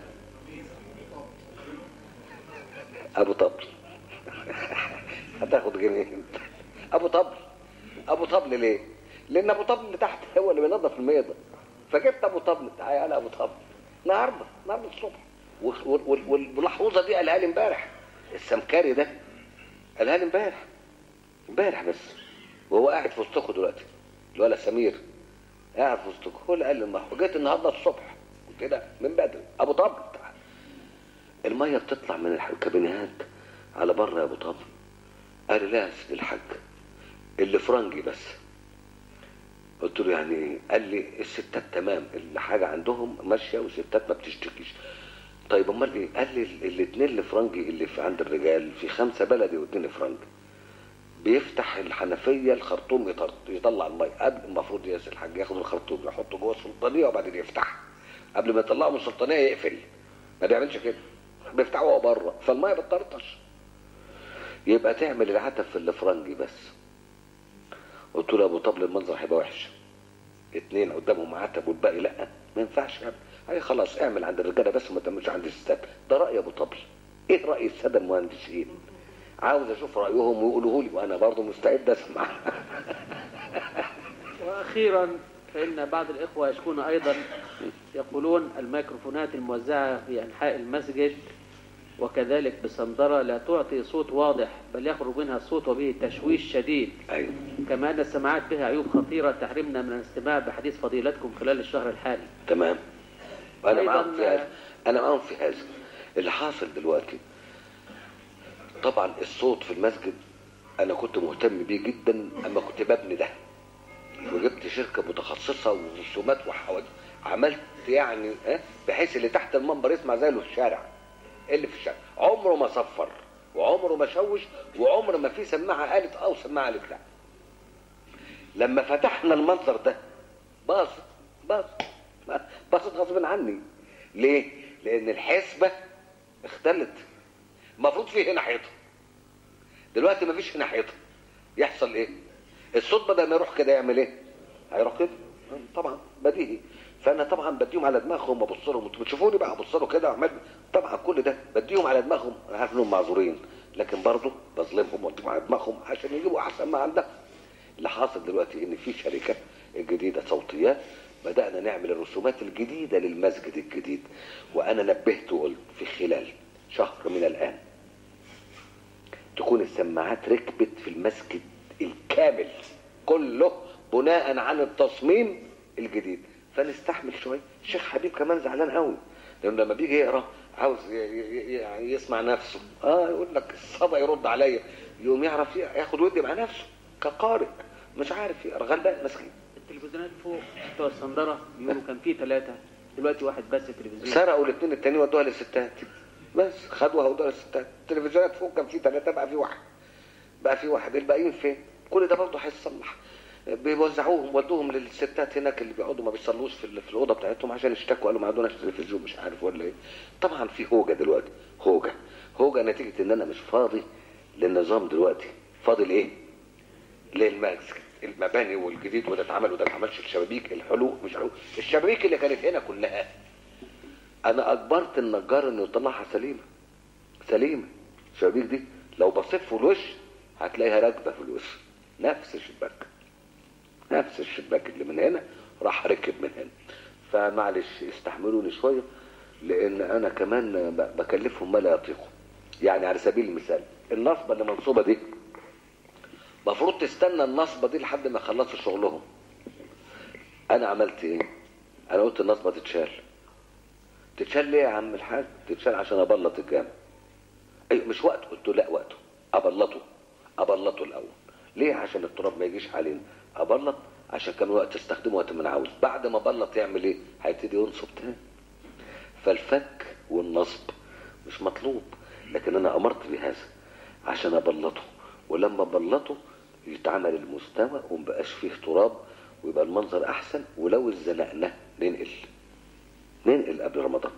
ابو طبل هتاخد جنيه انت ابو طبل ابو طبل ليه لان ابو طبل اللي تحت هو اللي بينظف الميضه فجبت ابو طبل تعالى ابو طبل النهارده النهارده الصبح والملحوظه دي قالها لي امبارح السمكري ده قالها لي امبارح امبارح بس وهو قاعد في وسطكم دلوقتي الولد سمير قاعد في وسطكم هو اللي قال لي المحو جيت النهارده الصبح كده من بدري ابو طبل الميه بتطلع من الكابينات على بره يا ابو طبل قال لي لا يا سيدي الحاج اللي فرنجي بس قلت له يعني ايه قال لي الستات تمام الحاجه عندهم ماشيه والستات ما بتشتكيش طيب امال ايه قال لي الاثنين الفرنجي اللي في عند الرجال في خمسه بلدي واثنين فرنجي بيفتح الحنفيه الخرطوم يطلع الميه قبل المفروض ياسر الحاج ياخد الخرطوم يحطه جوه السلطانيه وبعدين يفتحها قبل ما يطلعه من السلطانيه يقفل ما بيعملش كده بيفتحه هو بره فالميه بتطرطش يبقى تعمل العتب في الفرنجي بس قلت له ابو طبل المنظر هيبقى وحش اتنين قدامهم عتب والباقي لا ما ينفعش يعني هي خلاص اعمل عند الرجاله بس وما تعملش عند الستات ده راي ابو طبل ايه راي الساده المهندسين عاوز اشوف رايهم ويقولوه لي وانا برضه مستعد اسمع واخيرا فان بعض الاخوه يشكون ايضا يقولون الميكروفونات الموزعه في انحاء المسجد وكذلك بصندرة لا تعطي صوت واضح بل يخرج منها الصوت وبه تشويش شديد ايوه كما أن السماعات بها عيوب خطيرة تحرمنا من الاستماع بحديث فضيلتكم خلال الشهر الحالي تمام انا أيضاً- معاهم في هذا انا معاهم في هذا اللي حاصل دلوقتي طبعا الصوت في المسجد انا كنت مهتم بيه جدا اما كنت ببني ده وجبت شركه متخصصه ورسومات وحوادث عملت يعني اه بحيث اللي تحت المنبر يسمع زي اللي في الشارع اللي في الشارع عمره ما صفر وعمره ما شوش وعمر ما في سماعه قالت اه وسماعه قالت لا لما فتحنا المنظر ده باظت باظت باظت غصب عني ليه؟ لان الحسبه اختلت المفروض في هنا حيطه دلوقتي ما فيش هنا حيطه يحصل ايه؟ الصوت بدل ما يروح كده يعمل ايه؟ هيروح كده طبعا بديهي فانا طبعا بديهم على دماغهم وابص لهم انتوا بتشوفوني بقى ابص له كده واعمل طبعا كل ده بديهم على دماغهم انا عارف انهم معذورين لكن برضه بظلمهم واديهم على دماغهم عشان يجيبوا احسن ما عندهم اللي حاصل دلوقتي ان في شركه جديده صوتيات بدانا نعمل الرسومات الجديده للمسجد الجديد وانا نبهت وقلت في خلال شهر من الان تكون السماعات ركبت في المسجد الكامل كله بناء عن التصميم الجديد فنستحمل شويه الشيخ حبيب كمان زعلان قوي لانه لما بيجي يقرا عاوز ي- ي- يعني يسمع نفسه اه يقول لك الصدى يرد عليا يقوم يعرف ياخد ودي مع نفسه كقارئ مش عارف يقرا غلبان مسكين التلفزيونات فوق بتوع الصندرة بيقولوا كان في ثلاثة دلوقتي واحد بس تلفزيون سرقوا الاثنين التانيين ودوها للستات بس خدوها ودوها للستات التلفزيونات فوق كان في ثلاثه بقى في واحد بقى في واحد الباقيين فين كل ده برضه هيتصلح بيوزعوهم ودوهم للستات هناك اللي بيقعدوا ما بيصلوش في ال- في الاوضه بتاعتهم عشان يشتكوا قالوا ما عندناش تلفزيون مش عارف ولا ايه طبعا في هوجه دلوقتي هوجه هوجه نتيجه ان انا مش فاضي للنظام دلوقتي فاضي لايه للمسجد المباني والجديد وده اتعمل وده ما اتعملش الشبابيك الحلو مش حلو الشبابيك اللي كانت هنا كلها انا اجبرت النجار انه يطلعها سليمه سليمه الشبابيك دي لو بصيت في الوش هتلاقيها راكبه في الوش نفس الشباك نفس الشباك اللي من هنا راح ركب من هنا فمعلش استحملوني شويه لان انا كمان ب- بكلفهم ما لا يطيقوا يعني على سبيل المثال النصبه اللي منصوبه دي المفروض تستنى النصبه دي لحد ما يخلصوا شغلهم انا عملت ايه انا قلت النصبه تتشال تتشال ليه يا عم الحاج تتشال عشان ابلط الجامع ايوه مش وقت قلت له لا وقته ابلطه ابلطه الاول ليه عشان التراب ما يجيش علينا ابلط عشان كان وقت استخدمه وقت ما انا عاوز بعد ما ابلط يعمل ايه هيبتدي ينصب تاني فالفك والنصب مش مطلوب لكن انا امرت بهذا عشان ابلطه ولما بلطه يتعمل المستوى ومبقاش فيه تراب ويبقى المنظر احسن ولو اتزنقنا ننقل ننقل قبل رمضان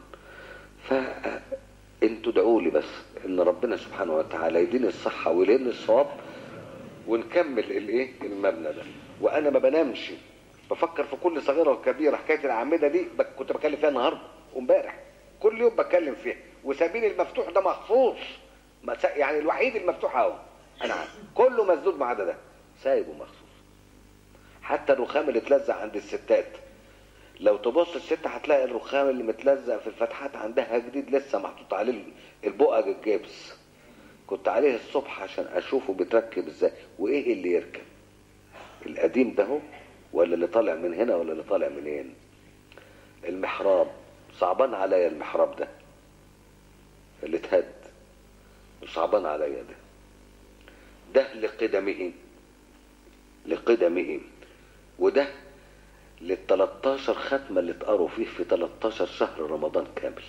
فانتوا ادعوا لي بس ان ربنا سبحانه وتعالى يديني الصحه ويلهمني الصواب ونكمل الايه المبنى ده وانا ما بنامش بفكر في كل صغيره وكبيره حكايه الاعمده دي بك- كنت بتكلم فيها النهارده وامبارح كل يوم بتكلم فيها وسبيل المفتوح ده مخصوص ما سا- يعني الوحيد المفتوح اهو انا عارف كله مسدود ما عدا ده سايبه مخصوص حتى الرخام اللي اتلزق عند الستات لو تبص الست هتلاقي الرخام اللي متلزق في الفتحات عندها جديد لسه محطوط عليه البقج الجبس كنت عليه الصبح عشان اشوفه بيتركب ازاي وايه اللي يركب القديم ده هو ولا اللي طالع من هنا ولا اللي طالع منين المحراب صعبان عليا المحراب ده اللي اتهد صعبان عليا ده ده لقدمه لقدمه وده لل 13 ختمه اللي اتقروا فيه في 13 شهر رمضان كامل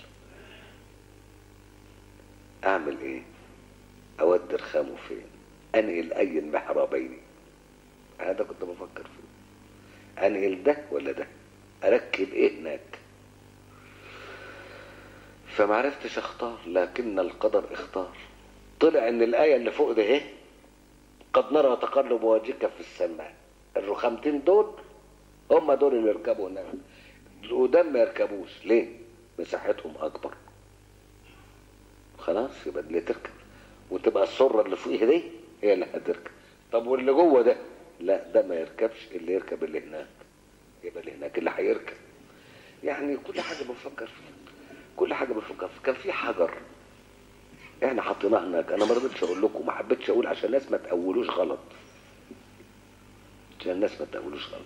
اعمل ايه اودي رخامه فين انقل اي المحرابين هذا كنت بفكر فيه انقل ده ولا ده اركب ايه هناك فمعرفتش اختار لكن القدر اختار طلع ان الايه اللي فوق ده ايه قد نرى تقلب وجهك في السماء الرخامتين دول هم دول اللي يركبوا هناك القدام ما يركبوش ليه مساحتهم اكبر خلاص يبقى اللي تركب وتبقى السره اللي فوقيه دي هي اللي هتركب طب واللي جوه ده لا ده ما يركبش اللي يركب اللي هناك يبقى اللي هناك اللي هيركب يعني كل حاجه بفكر فيها كل حاجه بفكر فيها كان في حجر احنا حطيناه هناك انا ما رضيتش اقول لكم ما حبيتش اقول عشان الناس ما تقولوش غلط عشان الناس ما تقولوش غلط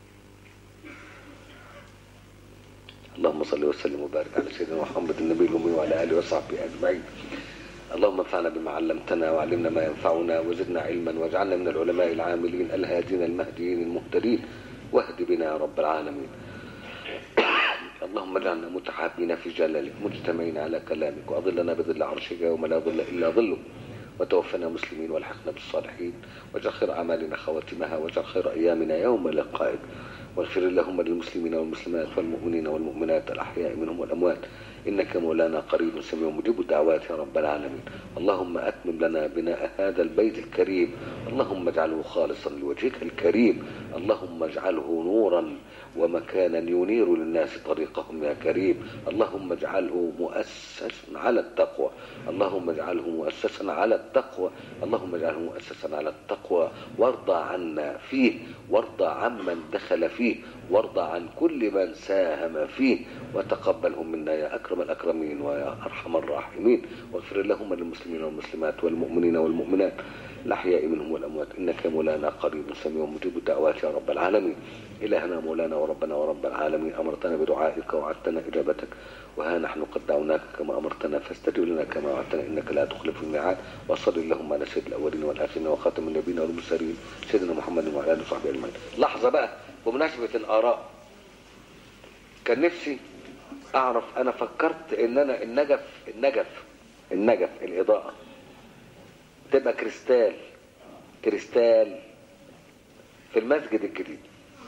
اللهم صل وسلم وبارك على سيدنا محمد النبي الامي وعلى اله وصحبه اجمعين اللهم انفعنا بما علمتنا وعلمنا ما ينفعنا وزدنا علما واجعلنا من العلماء العاملين الهادين المهديين المهتدين واهد بنا يا رب العالمين اللهم اجعلنا متحابين في جلالك مجتمعين على كلامك واظلنا بظل عرشك يوم لا ظل الا ظلك وتوفنا مسلمين والحقنا بالصالحين واجعل خير اعمالنا خواتمها واجعل خير ايامنا يوم لقائك واغفر اللهم للمسلمين والمسلمات والمؤمنين والمؤمنات الاحياء منهم والاموات انك مولانا قريب سميع مجيب الدعوات يا رب العالمين اللهم اتمم لنا بناء هذا البيت الكريم اللهم اجعله خالصا لوجهك الكريم اللهم اجعله نورا ومكانا ينير للناس طريقهم يا كريم اللهم اجعله مؤسسا على التقوى اللهم اجعله مؤسسا على التقوى اللهم اجعله مؤسسا على التقوى وارضى عنا فيه وارضى عمن دخل فيه وارضى عن كل من ساهم فيه وتقبلهم منا يا اكرم الاكرمين ويا ارحم الراحمين واغفر اللهم للمسلمين والمسلمات والمؤمنين والمؤمنات الاحياء منهم والاموات انك يا مولانا قريب سميع مجيب الدعوات يا رب العالمين الهنا مولانا وربنا ورب العالمين امرتنا بدعائك ووعدتنا اجابتك وها نحن قد دعوناك كما امرتنا فاستجب لنا كما وعدتنا انك لا تخلف الميعاد وصل اللهم على سيد الاولين والاخرين وخاتم النبيين والمرسلين سيدنا محمد وعلى اله وصحبه اجمعين لحظه بقى بمناسبه الاراء كان نفسي اعرف انا فكرت ان انا النجف النجف النجف الاضاءه تبقى كريستال كريستال في المسجد الجديد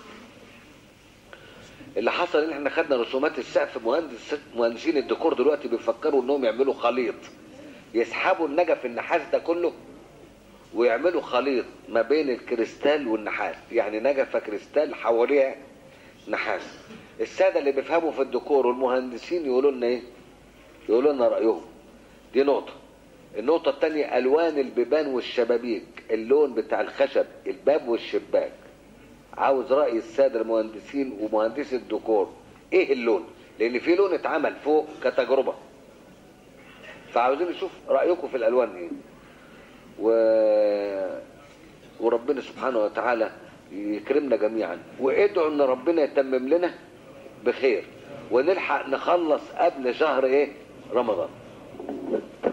اللي حصل ان احنا خدنا رسومات السقف مهندس مهندسين الديكور دلوقتي بيفكروا انهم يعملوا خليط يسحبوا النجف النحاس ده كله ويعملوا خليط ما بين الكريستال والنحاس يعني نجفه كريستال حواليها نحاس الساده اللي بيفهموا في الديكور والمهندسين يقولوا لنا ايه يقولوا لنا رايهم دي نقطه النقطة الثانية ألوان البيبان والشبابيك اللون بتاع الخشب الباب والشباك عاوز رأي السادة المهندسين ومهندسي الديكور إيه اللون؟ لأن في لون اتعمل فوق كتجربة فعاوزين نشوف رأيكم في الألوان إيه و... وربنا سبحانه وتعالى يكرمنا جميعا وادعوا ان ربنا يتمم لنا بخير ونلحق نخلص قبل شهر ايه رمضان